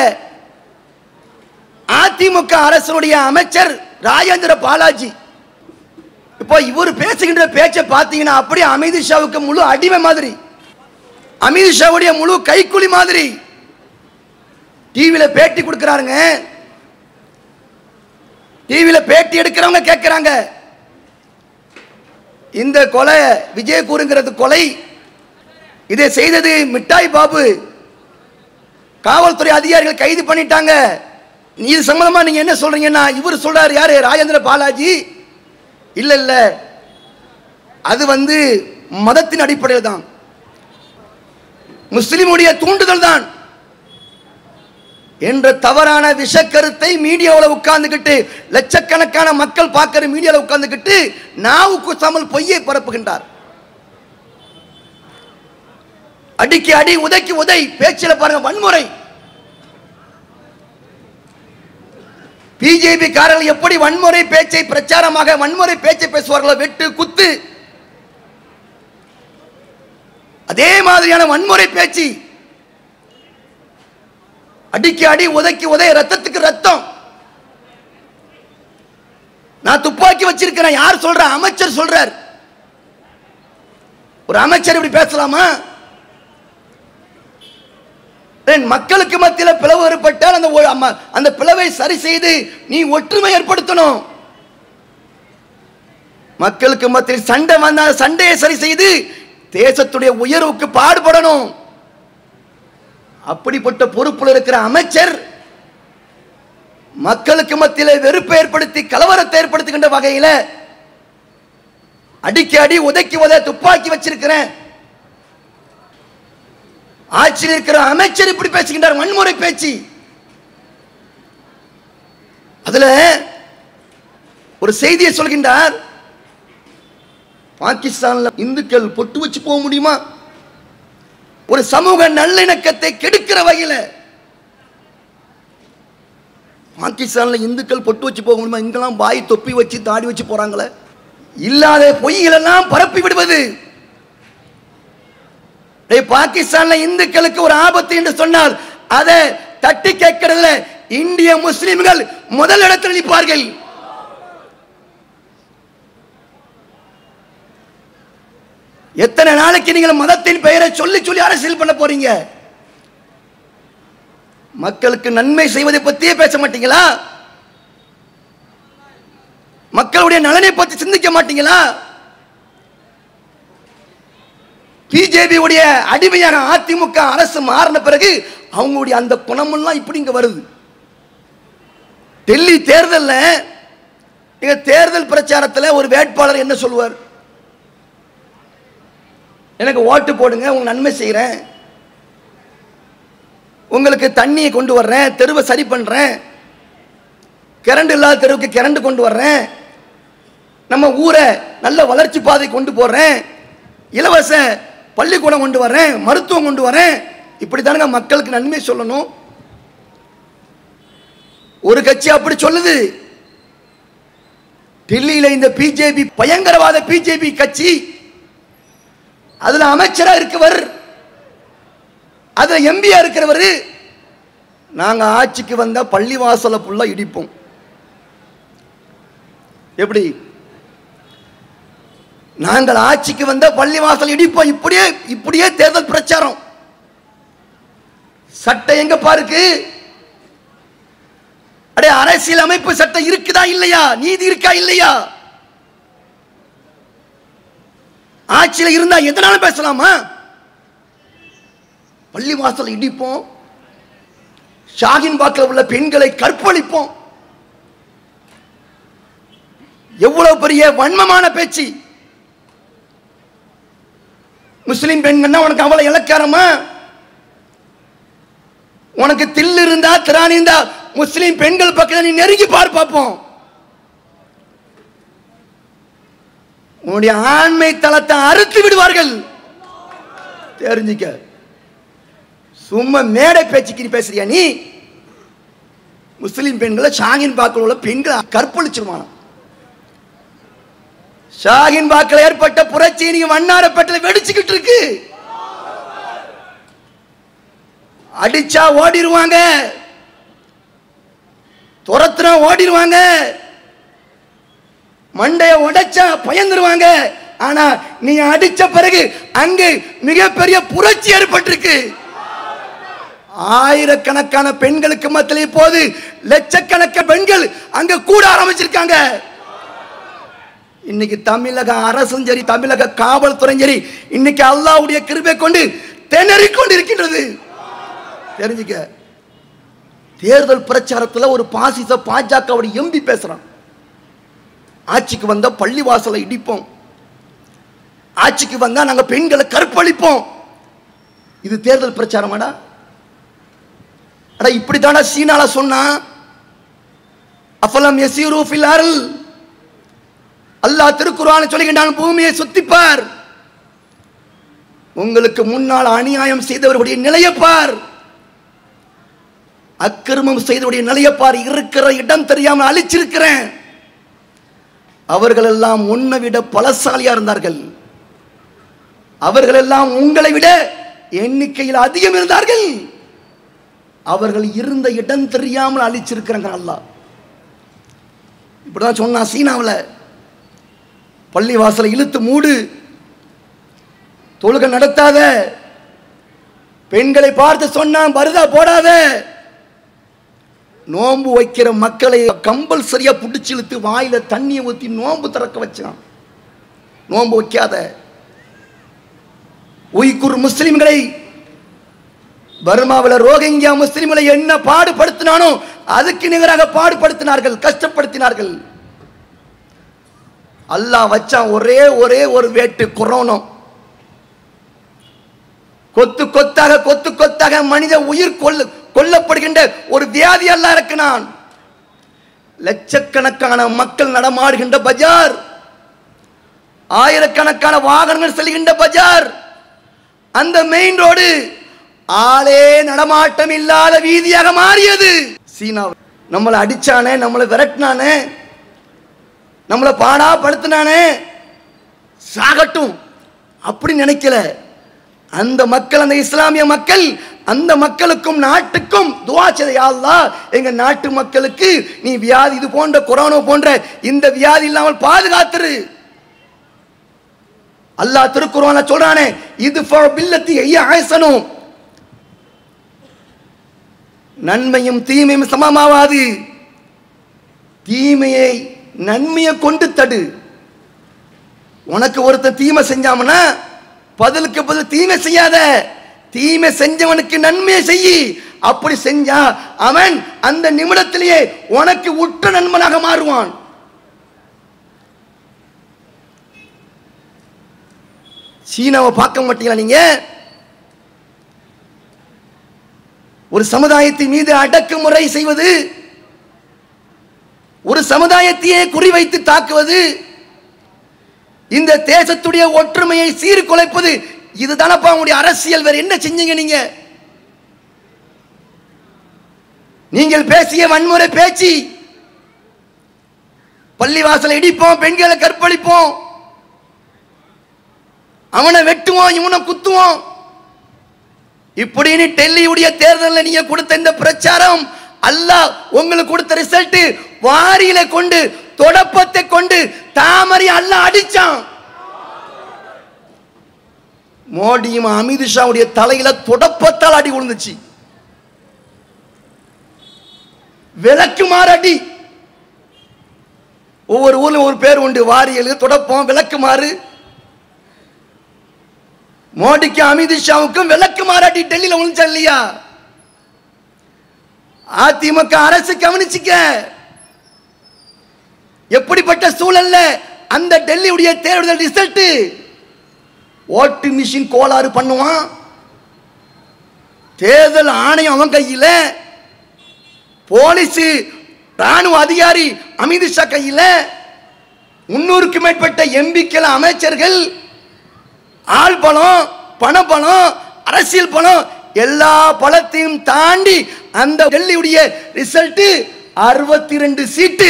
அதிமுக அரசனுடைய அமைச்சர் ராஜேந்திர பாலாஜி இப்போ இவர் பேசுகின்ற பேச்சை பார்த்தீங்கன்னா அப்படியே அமித்ஷாவுக்கு முழு அடிமை மாதிரி அமித்ஷாவுடைய முழு கைக்குலி மாதிரி டிவியில பேட்டி கொடுக்கறாருங்க டிவியில பேட்டி எடுக்கிறவங்க கேட்கிறாங்க இந்த கொலை விஜய் கூறுங்கிறது கொலை இதை செய்தது மிட்டாய் பாபு காவல்துறை அதிகாரிகள் கைது பண்ணிட்டாங்க இது சம்பந்தமா நீங்க என்ன சொல்றீங்கன்னா இவர் சொல்றாரு யாரு ராஜேந்திர பாலாஜி இல்ல இல்ல அது வந்து மதத்தின் அடிப்படையில் தான் முஸ்லிமுடைய தூண்டுதல் தான் என்ற தவறான விஷக்கருத்தை மீடியாவில் உட்கார்ந்துகிட்டு லட்சக்கணக்கான மக்கள் பார்க்கிற மீடியாவில் உட்கார்ந்துகிட்டு நாவுக்கு சமல் பொய்யை பரப்புகின்றார் அடிக்கு அடி உதைக்கு உதை பேச்சில் பாருங்க வன்முறை பிஜேபி காரர்கள் எப்படி வன்முறை பேச்சை பிரச்சாரமாக வன்முறை பேச்சை பேசுவார்களோ வெட்டு குத்து அதே மாதிரியான வன்முறை பேச்சு அடிக்கு அடி உதைக்கு உதை ரத்தத்துக்கு ரத்தம் நான் துப்பாக்கி வச்சிருக்கிறேன் யார் சொல்ற அமைச்சர் சொல்றார் ஒரு அமைச்சர் இப்படி பேசலாமா ஏன் மக்களுக்கு மத்தியில் பிளவு ஏற்பட்டால் அந்த ஒ- அம்ம- அந்த பிளவை சரி செய்து நீ ஒற்றுமை ஏற்படுத்தணும் மக்களுக்கு மத்தியில் சண்டை வந்தால் சண்டையை சரி செய்து தேசத்துடைய உயர்வுக்கு பாடுபடணும் அப்படிப்பட்ட பொறுப்புல இருக்கிற அமைச்சர் மக்களுக்கு மத்தியில் வெறுப்பை ஏற்படுத்தி கலவரத்தை ஏற்படுத்துகின்ற வகையில அடிக்க அடி உதைக்கு உத துப்பாக்கி வச்சிருக்கிறேன் ஆட்சியில் இருக்கிற அமைச்சர் இப்படி பேசுகின்றார் வன்முறை பேச்சு அதுல ஒரு செய்தியை சொல்கின்றார் பாகிஸ்தான்ல இந்துக்கள் பொட்டு வச்சு போக முடியுமா ஒரு சமூக நல்லிணக்கத்தை கெடுக்கிற வகையில பாகிஸ்தான்ல இந்துக்கள் பொட்டு வச்சு போக முடியுமா இங்கெல்லாம் பாய் தொப்பி வச்சு தாடி வச்சு போறாங்களே இல்லாத பொய்களெல்லாம் பரப்பி விடுவது டேய், பாகிஸ்தான்ல இந்துக்களுக்கு ஒரு ஆபத்து என்று சொன்னால் அதை தட்டி கேட்கிறதுல இந்திய முஸ்லிம்கள் முதல் இடத்தில் நிற்பார்கள் எத்தனை நாளைக்கு நீங்கள் மதத்தின் பெயரை சொல்லி சொல்லி அரசியல் பண்ண போறீங்க மக்களுக்கு நன்மை செய்வதை பத்தியே பேச மாட்டீங்களா மக்களுடைய நலனை பத்தி சிந்திக்க மாட்டீங்களா பிஜேபி உடைய அடிமையாக அதிமுக அரசு மாறின பிறகு அவங்களுடைய அந்த குணமெல்லாம் இப்படி இங்க வருது டெல்லி தேர்தல்ல நீங்க தேர்தல் பிரச்சாரத்தில் ஒரு வேட்பாளர் என்ன சொல்லுவார் எனக்கு ஓட்டு போடுங்க உங்க நன்மை செய்கிறேன் உங்களுக்கு தண்ணியை கொண்டு வர்றேன் தெருவை சரி பண்ணுறேன் கரண்ட் இல்லாத தெருவுக்கு கரண்ட் கொண்டு வர்றேன் நம்ம ஊரை நல்ல வளர்ச்சி பாதை கொண்டு போடுறேன் இலவச பள்ளிக்கூடம் கொண்டு வர்றேன் மருத்துவம் கொண்டு வரேன் இப்படி தானுங்க மக்களுக்கு நன்மை சொல்லணும் ஒரு கட்சி அப்படி சொல்லுது டெல்லியில இந்த பிஜேபி பயங்கரவாத பிஜேபி கட்சி அதுல அமைச்சரா இருக்கவர் அதுல எம்பியா இருக்கிறவர் நாங்க ஆட்சிக்கு வந்தா பள்ளிவாசல புள்ள இடிப்போம் எப்படி நாங்கள் ஆட்சிக்கு வந்த பள்ளிவாசல் இடிப்போம் இப்படியே இப்படியே தேர்தல் பிரச்சாரம் சட்டம் எங்க பாருக்கு அடே அரசியல் அமைப்பு சட்டம் இருக்குதா இல்லையா நீதி இருக்கா இல்லையா ஆட்சியில் இருந்தா எதனாலும் பேசலாமா பள்ளி வாசல் இடிப்போம் ஷாகின் பாக்கில் உள்ள பெண்களை கற்பழிப்போம் எவ்வளவு பெரிய வன்மமான பேச்சு முஸ்லிம் பெண்கள்னா உனக்கு அவ்வளவு இலக்காரமா உனக்கு தில் இருந்தா திராணி இருந்தா முஸ்லிம் பெண்கள் பக்கத்துல நீ நெருங்கி பார் பார்ப்போம் உன்னுடைய ஆண்மை தளத்தை அறுத்து விடுவார்கள் தெரிஞ்சுக்க சும்மா மேடை பேச்சுக்கு நீ பேசுறியா நீ முஸ்லிம் பெண்களை ஷாகின் பாக்கில் உள்ள பெண்களை கற்பழிச்சிருவான ஷாகின் பாக்கில் ஏற்பட்ட புரட்சி நீங்க வண்ணாரப்பேட்டில் வெடிச்சுக்கிட்டு இருக்கு அடிச்சா ஓடிடுவாங்க துரத்துனா ஓடிடுவாங்க மண்டைய உடைச்சா பயந்துருவாங்க ஆனா நீ அடிச்ச பிறகு அங்கு மிகப்பெரிய புரட்சி ஏற்பட்டிருக்கு ஆயிரக்கணக்கான பெண்களுக்கு மத்தியில் இப்போது லட்சக்கணக்கான பெண்கள் அங்க கூட ஆரம்பிச்சிருக்காங்க இன்னைக்கு தமிழக அரசும் சரி தமிழக காவல்துறையும் சரி இன்னைக்கு அல்லாவுடைய கிருபை கொண்டு திணறிக் கொண்டிருக்கின்றது தெரிஞ்சுக்க தேர்தல் பிரச்சாரத்துல ஒரு பாசிச பாஜகவுடைய எம்பி பேசுறான் ஆட்சிக்கு வந்தா பள்ளிவாசலை இடிப்போம் ஆட்சிக்கு வந்தா நாங்க பெண்களை கற்பழிப்போம் இது தேர்தல் பிரச்சாரமாடா அட இப்படித்தானா சீனால சொன்னா அஃபலம் யசீரு ஃபில் அருள் அல்லாஹ் திருக்குர்ஆன் சொல்லுகின்றான் பூமியை சுத்திப்பார் உங்களுக்கு முன்னால் அநியாயம் செய்தவர்களுடைய நிலையை பார் அக்கிரமம் செய்தவருடைய நிலையை பார் இருக்கிற இடம் தெரியாமல் அழிச்சிருக்கிறேன் அவர்கள் எல்லாம் உன்னை விட பலசாலியா இருந்தார்கள் அவர்கள் எல்லாம் உங்களை விட எண்ணிக்கையில் அதிகம் இருந்தார்கள் அவர்கள் இருந்த இடம் தெரியாமல் அழிச்சிருக்கிறாங்க அல்லாஹ் இப்படிதான் சொன்னான் சீனாவில் பள்ளி வாசலை இழுத்து மூடு தொழுகை நடத்தாத பெண்களை பார்த்து சொன்னான் பருதா போடாத நோன்பு வைக்கிற மக்களை கம்பல்சரியா பிடிச்சி இழுத்து வாயில தண்ணியை ஊத்தி நோன்பு திறக்க வச்சான் நோன்பு வைக்காத உய்குர் முஸ்லிம்களை பர்மாவில் ரோஹிங்கியா முஸ்லிம்களை என்ன பாடுபடுத்தினானோ அதுக்கு நிகராக பாடுபடுத்தினார்கள் கஷ்டப்படுத்தினார்கள் அல்லாஹ் வச்சான் ஒரே ஒரே ஒரு வேட்டு கொரோனா கொத்து கொத்தாக கொத்து கொத்தாக மனித உயிர் கொல்ல கொல்லப்படுகின்ற ஒரு வியாதி அல்ல இருக்கிறான் லட்சக்கணக்கான மக்கள் நடமாடுகின்ற பஜார் ஆயிரக்கணக்கான வாகனங்கள் செல்கின்ற பஜார் அந்த மெயின் ரோடு ஆளே நடமாட்டம் இல்லாத வீதியாக மாறியது சீனா நம்மளை அடிச்சானே நம்மளை விரட்டினானே நம்மளை பாடா படுத்தினானே சாகட்டும் அப்படி நினைக்கல அந்த மக்கள் அந்த இஸ்லாமிய மக்கள் அந்த மக்களுக்கும் நாட்டுக்கும் துவா செய்த யா அல்லாஹ் எங்க நாட்டு மக்களுக்கு நீ வியாதி இது போன்ற கொரோனா போன்ற இந்த வியாதி இல்லாமல் பாதுகாத்துரு அல்லாஹ் திருக்குறான சொல்றானே இது பில்லத்தி ஐயா ஆயசனும் நன்மையும் தீமையும் சமமாவாது தீமையை நன்மையை கொண்டு தடு உனக்கு ஒருத்தன் தீமை செஞ்சாமனா பதிலுக்கு பதில் தீமை செய்யாத தீமை செஞ்சவனுக்கு நன்மையை செய்யி அப்படி செஞ்சா அவன் அந்த நிமிடத்திலேயே உனக்கு உற்ற நண்பனாக மாறுவான் சீனாவை பார்க்க மாட்டீங்களா நீங்க ஒரு சமுதாயத்தின் மீது அடக்குமுறை செய்வது ஒரு சமுதாயத்தையே குறிவைத்து தாக்குவது இந்த தேசத்துடைய ஒற்றுமையை சீர்குலைப்பது இதுதானப்பா உங்களுடைய அரசியல் வேற என்ன செஞ்சீங்க நீங்க நீங்கள் பேசிய வன்முறை பேச்சு பள்ளிவாசலை இடிப்போம் பெண்களை கற்பழிப்போம் அவனை வெட்டுவோம் இவனை குத்துவோம் இப்படின்னு டெல்லியுடைய தேர்தலில் நீங்க கொடுத்த இந்த பிரச்சாரம் அல்லாஹ் உங்களுக்கு கொடுத்த ரிசல்ட் வாரியில கொண்டு தொடப்பத்தை கொண்டு தாமரை அல்லாஹ் அடிச்சான் மோடியும் அமித்ஷாவுடைய தலையில தொடப்பத்தால் அடி விழுந்துச்சு விளக்கு அடி ஒவ்வொரு ஊர்ல ஒரு பேர் உண்டு வாரியல் தொடப்பம் விளக்கு மாறு மோடிக்கு அமித்ஷாவுக்கும் விளக்கு மாறாட்டி டெல்லியில விழுந்துச்சா இல்லையா அதிமுக அரசு கவனிச்சுக்க எப்படிப்பட்ட சூழல்ல அந்த டெல்லியுடைய தேர்தல் ரிசல்ட் ஓட்டு மிஷின் கோளாறு பண்ணுவான் தேர்தல் ஆணையம் அவன் கையில் போலீஸ் ராணுவ அதிகாரி அமித்ஷா கையில் முன்னூறுக்கு மேற்பட்ட எம்பிக்கள் அமைச்சர்கள் ஆள் பலம் பண பலம் அரசியல் பலம் எல்லா பலத்தையும் தாண்டி அந்த டெல்லியுடைய ரிசல்ட் அறுபத்தி ரெண்டு சீட்டு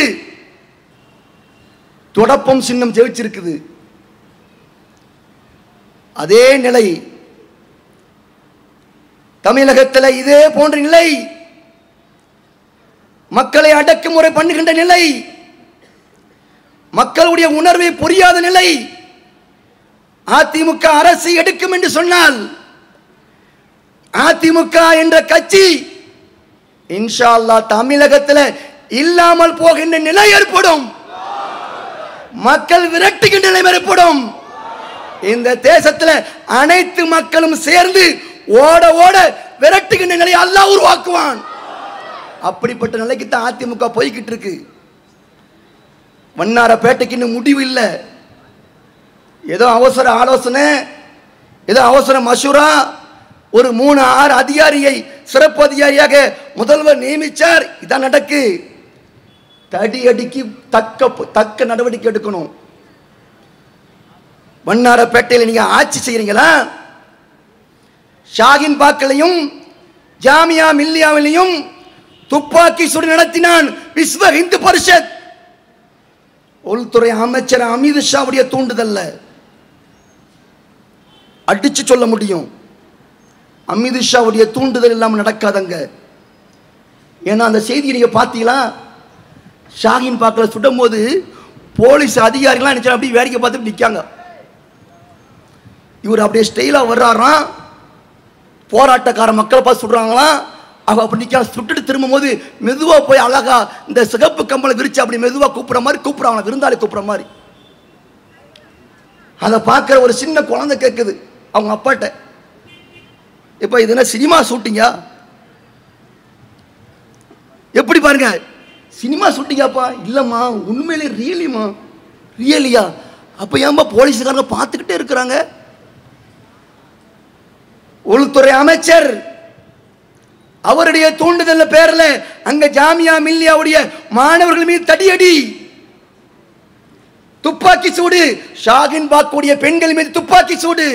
தொடப்பம் சின்னம் ஜெயிச்சிருக்குது அதே நிலை தமிழகத்தில் இதே போன்ற நிலை மக்களை அடக்குமுறை பண்ணுகின்ற நிலை மக்களுடைய உணர்வை புரியாத நிலை அதிமுக அரசு எடுக்கும் என்று சொன்னால் அதிமுக என்ற கட்சி இன்ஷா அல்லாஹ் தமிழகத்தில் இல்லாமல் போகின்ற நிலை ஏற்படும் மக்கள் விரட்டுகின்ற நிலை ஏற்படும் இந்த தேசத்தில் அனைத்து மக்களும் சேர்ந்து ஓட ஓட விரட்டுகின்ற நிலையை அல்லாஹ் உருவாக்குவான் அப்படிப்பட்ட நிலைக்கு தான் அதிமுக போய்கிட்டு இருக்கு வண்ணாரப்பேட்டைக்கு இன்னும் முடிவு இல்லை ஏதோ அவசர ஆலோசனை ஏதோ அவசர மசூரா ஒரு மூணு ஆறு அதிகாரியை சிறப்பு அதிகாரியாக முதல்வர் நியமிச்சார் இதான் நடக்கு தடி அடிக்கு தக்க தக்க நடவடிக்கை எடுக்கணும் வண்ணாரப்பேட்டையில் நீங்க ஆட்சி செய்யறீங்களா ஷாகின் பாக்களையும் ஜாமியா மில்லியாவிலையும் துப்பாக்கி சுடு நடத்தினான் விஸ்வ இந்து பரிஷத் உள்துறை அமைச்சர் அமித்ஷாவுடைய தூண்டுதல்ல அடிச்சு சொல்ல முடியும் அமித்ஷாவுடைய தூண்டுதல் இல்லாமல் நடக்காதங்க ஏன்னா அந்த செய்தியை நீங்க பார்த்தீங்களா ஷாகின் பாக்கல சுடும் போது போலீஸ் அதிகாரிகள்லாம் நினைச்சா அப்படியே வேடிக்கை பார்த்துட்டு நிற்காங்க இவர் அப்படியே ஸ்டைலாக வர்றாராம் போராட்டக்கார மக்களை பார்த்து சுடுறாங்களாம் அவ அப்படி நிற்க சுட்டுட்டு திரும்பும் போது மெதுவாக போய் அழகா இந்த சிகப்பு கம்பளை விரிச்சு அப்படி மெதுவாக கூப்பிட்ற மாதிரி கூப்பிட்றாங்க விருந்தாளி கூப்பிட்ற மாதிரி அதை பார்க்குற ஒரு சின்ன குழந்தை கேட்குது அவங்க அப்பாட்ட இப்போ இது என்ன சினிமா ஷூட்டிங்கா எப்படி பாருங்க சினிமா ஷூட்டிங்காப்பா இல்லைம்மா உண்மையிலே ரியலிமா ரியலியா அப்போ ஏன்பா போலீஸுக்காரங்க பார்த்துக்கிட்டே இருக்கிறாங்க உள்துறை அமைச்சர் அவருடைய தூண்டுதல் பேர்ல அங்க ஜாமியா மில்லியாவுடைய மாணவர்கள் மீது தடியடி துப்பாக்கி சூடு ஷாகின் பாக்குடைய பெண்கள் மீது துப்பாக்கி சூடு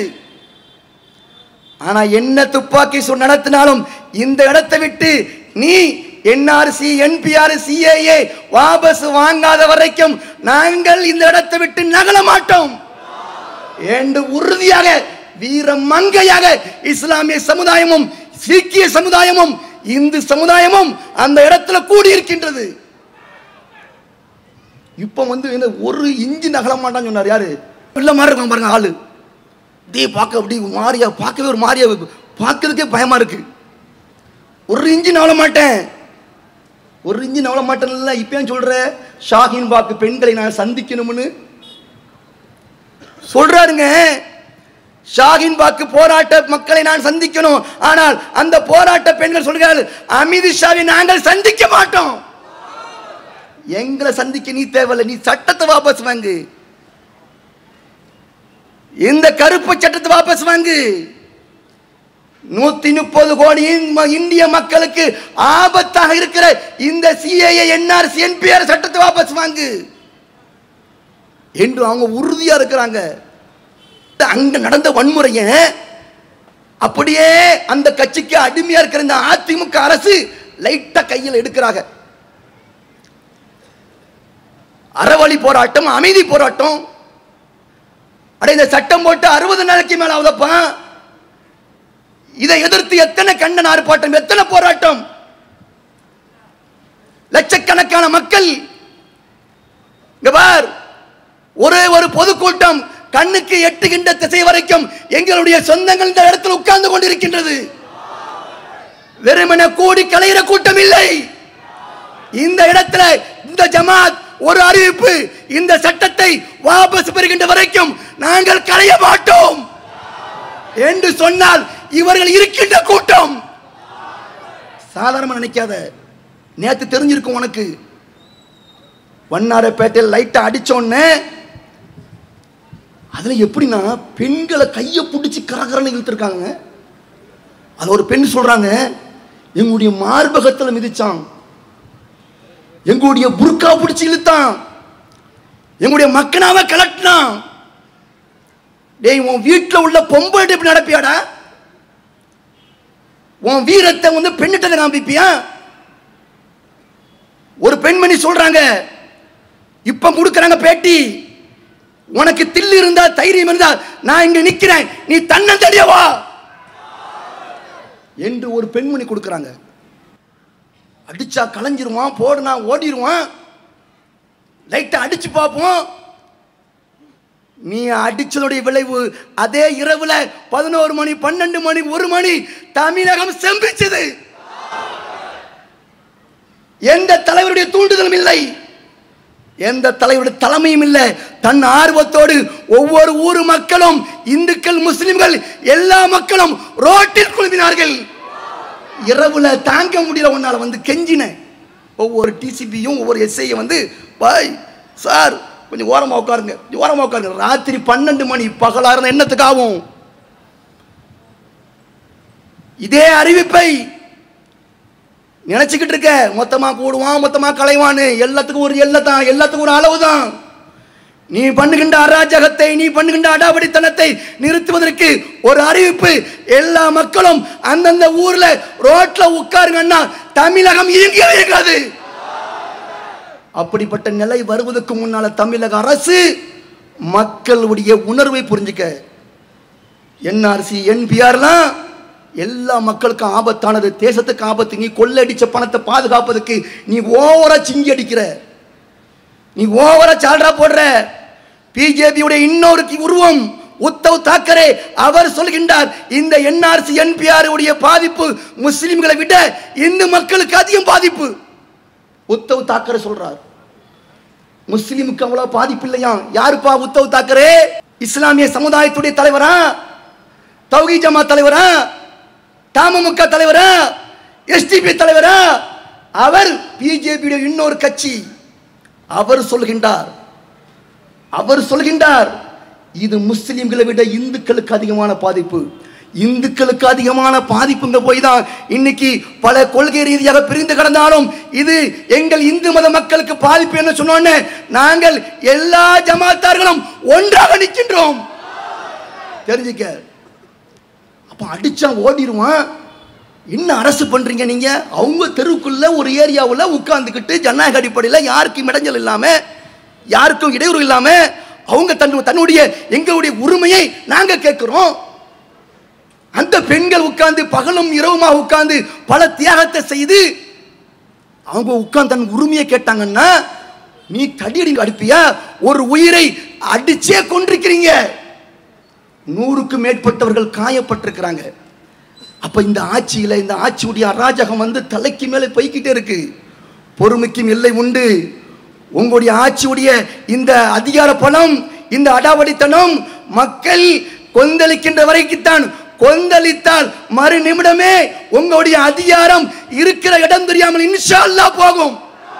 ஆனா என்ன துப்பாக்கி சூடு நடத்தினாலும் இந்த இடத்தை விட்டு நீ என்ஆர்சி என்பிஆர் சிஏஏ வாபஸ் வாங்காத வரைக்கும் நாங்கள் இந்த இடத்தை விட்டு நகல மாட்டோம் என்று உறுதியாக வீர மங்கையாக இஸ்லாமிய சமுதாயமும் சீக்கிய சமுதாயமும் இந்து சமுதாயமும் அந்த இடத்துல கூடி இருக்கின்றது இப்ப வந்து இந்த ஒரு இஞ்சி நகல மாட்டான்னு சொன்னார் யாரு இல்ல மாதிரி இருக்கான் பாருங்க ஆளு தீ பார்க்க அப்படி மாறியா பார்க்கவே ஒரு மாறியா பார்க்கறதுக்கே பயமா இருக்கு ஒரு இஞ்சி நவள மாட்டேன் ஒரு இஞ்சி நவள மாட்டேன்ல இப்பயும் சொல்ற ஷாஹின் பாக்கு பெண்களை நான் சந்திக்கணும்னு சொல்றாருங்க ஷாகின் பாக்கு போராட்ட மக்களை நான் சந்திக்கணும் ஆனால் அந்த போராட்ட பெண்கள் சொல்கிறார்கள் அமித்ஷாவை நாங்கள் சந்திக்க மாட்டோம் எங்களை சந்திக்க நீ தேவையில்லை நீ சட்டத்தை வாபஸ் வாங்கு இந்த கருப்பு சட்டத்தை வாபஸ் வாங்கு நூத்தி முப்பது கோடி இந்~ இந்திய மக்களுக்கு ஆபத்தாக இருக்கிற இந்த சிஏஏ என்ஆர்சி என்பிஆர் சட்டத்தை வாபஸ் வாங்கு என்று அவங்க உறுதியா இருக்கிறாங்க அங்க நடந்த வன்முறைய அப்படியே அந்த கட்சிக்கு அடிமையா இருக்கிற இந்த அதிமுக அரசு லைட்டா கையில் எடுக்கிறாங்க அறவழி போராட்டம் அமைதி போராட்டம் அட இந்த சட்டம் போட்டு அறுபது நாளைக்கு மேல ஆகுதப்பா இதை எதிர்த்து எத்தனை கண்டன ஆர்ப்பாட்டம் எத்தனை போராட்டம் லட்சக்கணக்கான மக்கள் இங்க பார் ஒரே ஒரு பொதுக்கூட்டம் கண்ணுக்கு எட்டுகின்ற திசை வரைக்கும் எங்களுடைய சொந்தங்கள் இந்த இடத்தில் உட்கார்ந்து கொண்டிருக்கின்றது வெறுமன கூடி கலையிற கூட்டம் இல்லை இந்த இடத்துல இந்த ஜமாத் ஒரு அறிவிப்பு இந்த சட்டத்தை வாபஸ் பெறுகின்ற வரைக்கும் நாங்கள் களைய மாட்டோம் என்று சொன்னால் இவர்கள் இருக்கின்ற கூட்டம் சாதாரணமா நினைக்காத நேத்து தெரிஞ்சிருக்கும் உனக்கு வண்ணாரப்பேட்டையில் லைட்டை அடிச்சோன்னு அதில் எப்படின்னா பெண்களை கையை பிடிச்சி கரகரன்னு இழுத்துருக்காங்க அது ஒரு பெண் சொல்றாங்க எங்களுடைய மார்பகத்தில் மிதிச்சான் எங்களுடைய புர்கா பிடிச்சி இழுத்தான் எங்களுடைய மக்கனாவை கலட்டினான் டேய் உன் வீட்டில் உள்ள பொம்பளை இப்படி நடப்பியாடா உன் வீரத்தை வந்து பெண்ணிட்ட காமிப்பியா ஒரு பெண்மணி சொல்றாங்க இப்ப கொடுக்கறாங்க பேட்டி உனக்கு தில்லு இருந்தா தைரியம் இருந்தா நான் இங்க நிக்கிறேன் நீ தன்னந்தடியா வா என்று ஒரு பெண்மணி கொடுக்கறாங்க அடிச்சா கலைஞ்சிருவான் போடுனா ஓடிடுவான் லைட்டை அடிச்சு பார்ப்போம் நீ அடிச்சதுடைய விளைவு அதே இரவுல பதினோரு மணி பன்னெண்டு மணி ஒரு மணி தமிழகம் செம்பிச்சது எந்த தலைவருடைய தூண்டுதலும் இல்லை எந்த தலைவருடைய தலைமையும் இல்லை தன் ஆர்வத்தோடு ஒவ்வொரு ஊர் மக்களும் இந்துக்கள் முஸ்லிம்கள் எல்லா மக்களும் ரோட்டில் குழுமினார்கள் இரவுல தாங்க முடியல உன்னால வந்து கெஞ்சின ஒவ்வொரு டிசிபியும் ஒவ்வொரு எஸ்ஐயும் வந்து பாய் சார் கொஞ்சம் ஓரமா உட்காருங்க கொஞ்சம் ஓரமா உட்காருங்க ராத்திரி பன்னெண்டு மணி பகலாக என்னத்துக்கு ஆகும் இதே அறிவிப்பை நினைச்சுக்கிட்டு இருக்க மொத்தமா கூடுவான் மொத்தமா களைவான்னு எல்லாத்துக்கும் ஒரு எல்லை தான் எல்லாத்துக்கும் ஒரு அளவு தான் நீ பண்ணுகின்ற அராஜகத்தை நீ பண்ணுகின்ற அடாவடித்தனத்தை நிறுத்துவதற்கு ஒரு அறிவிப்பு எல்லா மக்களும் அந்தந்த ஊர்ல ரோட்ல உட்காருங்கன்னா தமிழகம் இயங்கவே இயங்காது அப்படிப்பட்ட நிலை வருவதற்கு முன்னால தமிழக அரசு மக்களுடைய உணர்வை புரிஞ்சுக்க என்ஆர்சி என்பிஆர்லாம் எல்லா மக்களுக்கும் ஆபத்தானது தேசத்துக்கு ஆபத்து நீ கொள்ளடிச்ச பணத்தை பாதுகாப்பதற்கு நீ ஓவரா சிங்கி அடிக்கிற நீ ஓவரா சால்ரா போடுற பிஜேபியுடைய இன்னொரு உருவம் உத்தவ் தாக்கரே அவர் சொல்கின்றார் இந்த என்ஆர்சி என்பிஆர் உடைய பாதிப்பு முஸ்லிம்களை விட இந்து மக்களுக்கு அதிகம் பாதிப்பு உத்தவ் தாக்கரே சொல்றார் முஸ்லிமுக்கு அவ்வளவு பாதிப்பு இல்லையா யாருப்பா உத்தவ் தாக்கரே இஸ்லாமிய சமுதாயத்துடைய தலைவரா தௌஹி ஜமாத் தலைவரா தமுக தலைவரா எஸ்டிபி தலைவரா அவர் பிஜேபியுடைய இன்னொரு கட்சி அவர் சொல்கின்றார் அவர் சொல்கின்றார் இது முஸ்லிம்களை விட இந்துக்களுக்கு அதிகமான பாதிப்பு இந்துக்களுக்கு அதிகமான பாதிப்புங்க போய் தான் இன்னைக்கு பல கொள்கை ரீதியாக பிரிந்து கிடந்தாலும் இது எங்கள் இந்து மத மக்களுக்கு பாதிப்பு என்ன சொன்னோன்னு நாங்கள் எல்லா ஜமாத்தார்களும் ஒன்றாக நிற்கின்றோம் தெரிஞ்சுக்க அப்ப அடிச்சா ஓடிடுவான் என்ன அரசு பண்றீங்க நீங்க அவங்க தெருவுக்குள்ள ஒரு ஏரியாவில் உட்கார்ந்துக்கிட்டு ஜனநாயக அடிப்படையில் யாருக்கும் இடைஞ்சல் இல்லாம யாருக்கும் இடையூறு இல்லாம அவங்க தன் தன்னுடைய எங்களுடைய உரிமையை நாங்க கேட்கிறோம் அந்த பெண்கள் உட்கார்ந்து பகலும் இரவுமா உட்கார்ந்து பல தியாகத்தை செய்து அவங்க உட்கார்ந்து தன் உரிமையை கேட்டாங்கன்னா நீ தடியடி அடிப்பியா ஒரு உயிரை அடிச்சே கொண்டிருக்கிறீங்க நூறுக்கு மேற்பட்டவர்கள் காயப்பட்டிருக்கிறாங்க அப்ப இந்த ஆட்சியில இந்த ஆட்சியுடைய அராஜகம் வந்து தலைக்கு மேலே போய்க்கிட்டே இருக்கு பொறுமைக்கும் எல்லை உண்டு உங்களுடைய ஆட்சியுடைய இந்த அதிகார பலம் இந்த அடாவடித்தனம் மக்கள் கொந்தளிக்கின்ற வரைக்குத்தான் கொந்தளித்தால் மறு நிமிடமே உங்களுடைய அதிகாரம் இருக்கிற இடம் தெரியாமல் இன்ஷா அல்லாஹ் போகும்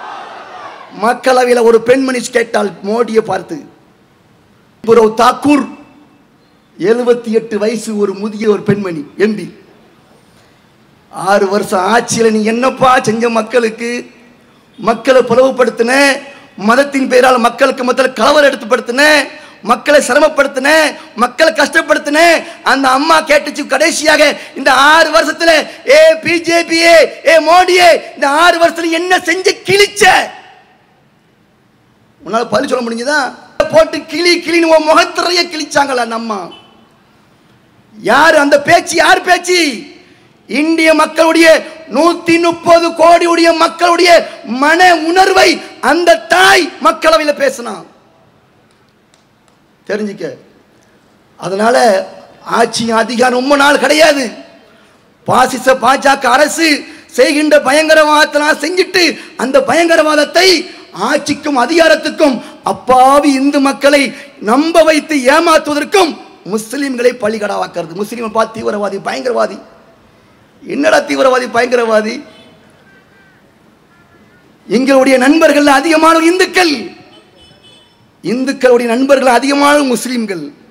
மக்களவையில் ஒரு பெண்மணி கேட்டால் மோடியை பார்த்து புரவ் தாக்கூர் எழுபத்தி எட்டு வயசு ஒரு முதிய ஒரு பெண்மணி எம்பி ஆறு வருஷம் ஆட்சியில் நீ என்னப்பா செஞ்ச மக்களுக்கு மக்களை பிளவுபடுத்தின மதத்தின் பெயரால் மக்களுக்கு மத்தியில் கலவரம் எடுத்துப்படுத்தின மக்களை சிரமப்படுத்தின மக்களை கஷ்டப்படுத்தின அந்த அம்மா கேட்டுச்சு கடைசியாக இந்த ஆறு வருஷத்துல ஏ பிஜேபியே ஏ மோடியே இந்த ஆறு வருஷத்துல என்ன செஞ்சு கிழிச்ச உன்னால பதில் சொல்ல முடிஞ்சதா போட்டு கிளி கிளின்னு உன் முகத்திரைய கிழிச்சாங்களா அந்த அம்மா யார் அந்த பேச்சு யார் பேச்சு இந்திய மக்களுடைய நூத்தி முப்பது கோடியுடைய மக்களுடைய மன உணர்வை அந்த தாய் மக்களவையில் பேசினான் தெரிஞ்சுக்க அதனால ஆட்சி அதிகாரம் ரொம்ப நாள் கிடையாது பாசிச பாஜக அரசு செய்கின்ற பயங்கரவாதத்தெல்லாம் செஞ்சுட்டு அந்த பயங்கரவாதத்தை ஆட்சிக்கும் அதிகாரத்துக்கும் அப்பாவி இந்து மக்களை நம்ப வைத்து ஏமாற்றுவதற்கும் முஸ்லிம்களை பலிகடாவாக்குறது முஸ்லீமை பார்த்து தீவிரவாதி பயங்கரவாதி என்னடா தீவிரவாதி பயங்கரவாதி எங்களுடைய நண்பர்கள் அதிகமான இந்துக்கள் இந்துக்களுடைய நண்பர்கள் அதிகமான முஸ்லிம்கள்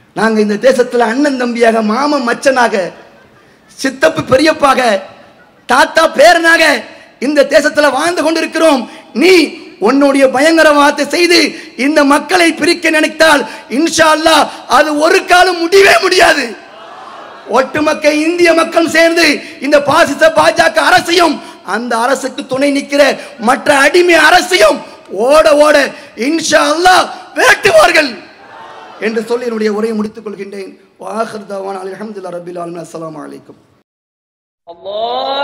நாங்க இந்த தேசத்துல அண்ணன் தம்பியாக மாமன் மச்சனாக சித்தப்பு பெரியப்பாக தாத்தா பேரனாக இந்த தேசத்துல வாழ்ந்து கொண்டிருக்கிறோம் நீ உன்னுடைய பயங்கரவாதத்தை செய்து இந்த மக்களை பிரிக்க நினைத்தால் இன்ஷா அல்லாஹ் அது ஒரு காலம் முடியவே முடியாது ஒட்டுமொத்த இந்திய மக்கள் சேர்ந்து இந்த பாசிச பாஜக அரசையும் அந்த அரசுக்கு துணை நிற்கிற மற்ற அடிமை அரசையும் ஓட ஓட இன்ஷா அல்லாஹ் வேட்டுவார்கள் என்று சொல்லி என்னுடைய உரையை முடித்துக் கொள்கின்றேன் வாஹர் தவான் அலமதுல்லா ரபில் அலமின் அஸ்ஸலாமு அலைக்கும் الله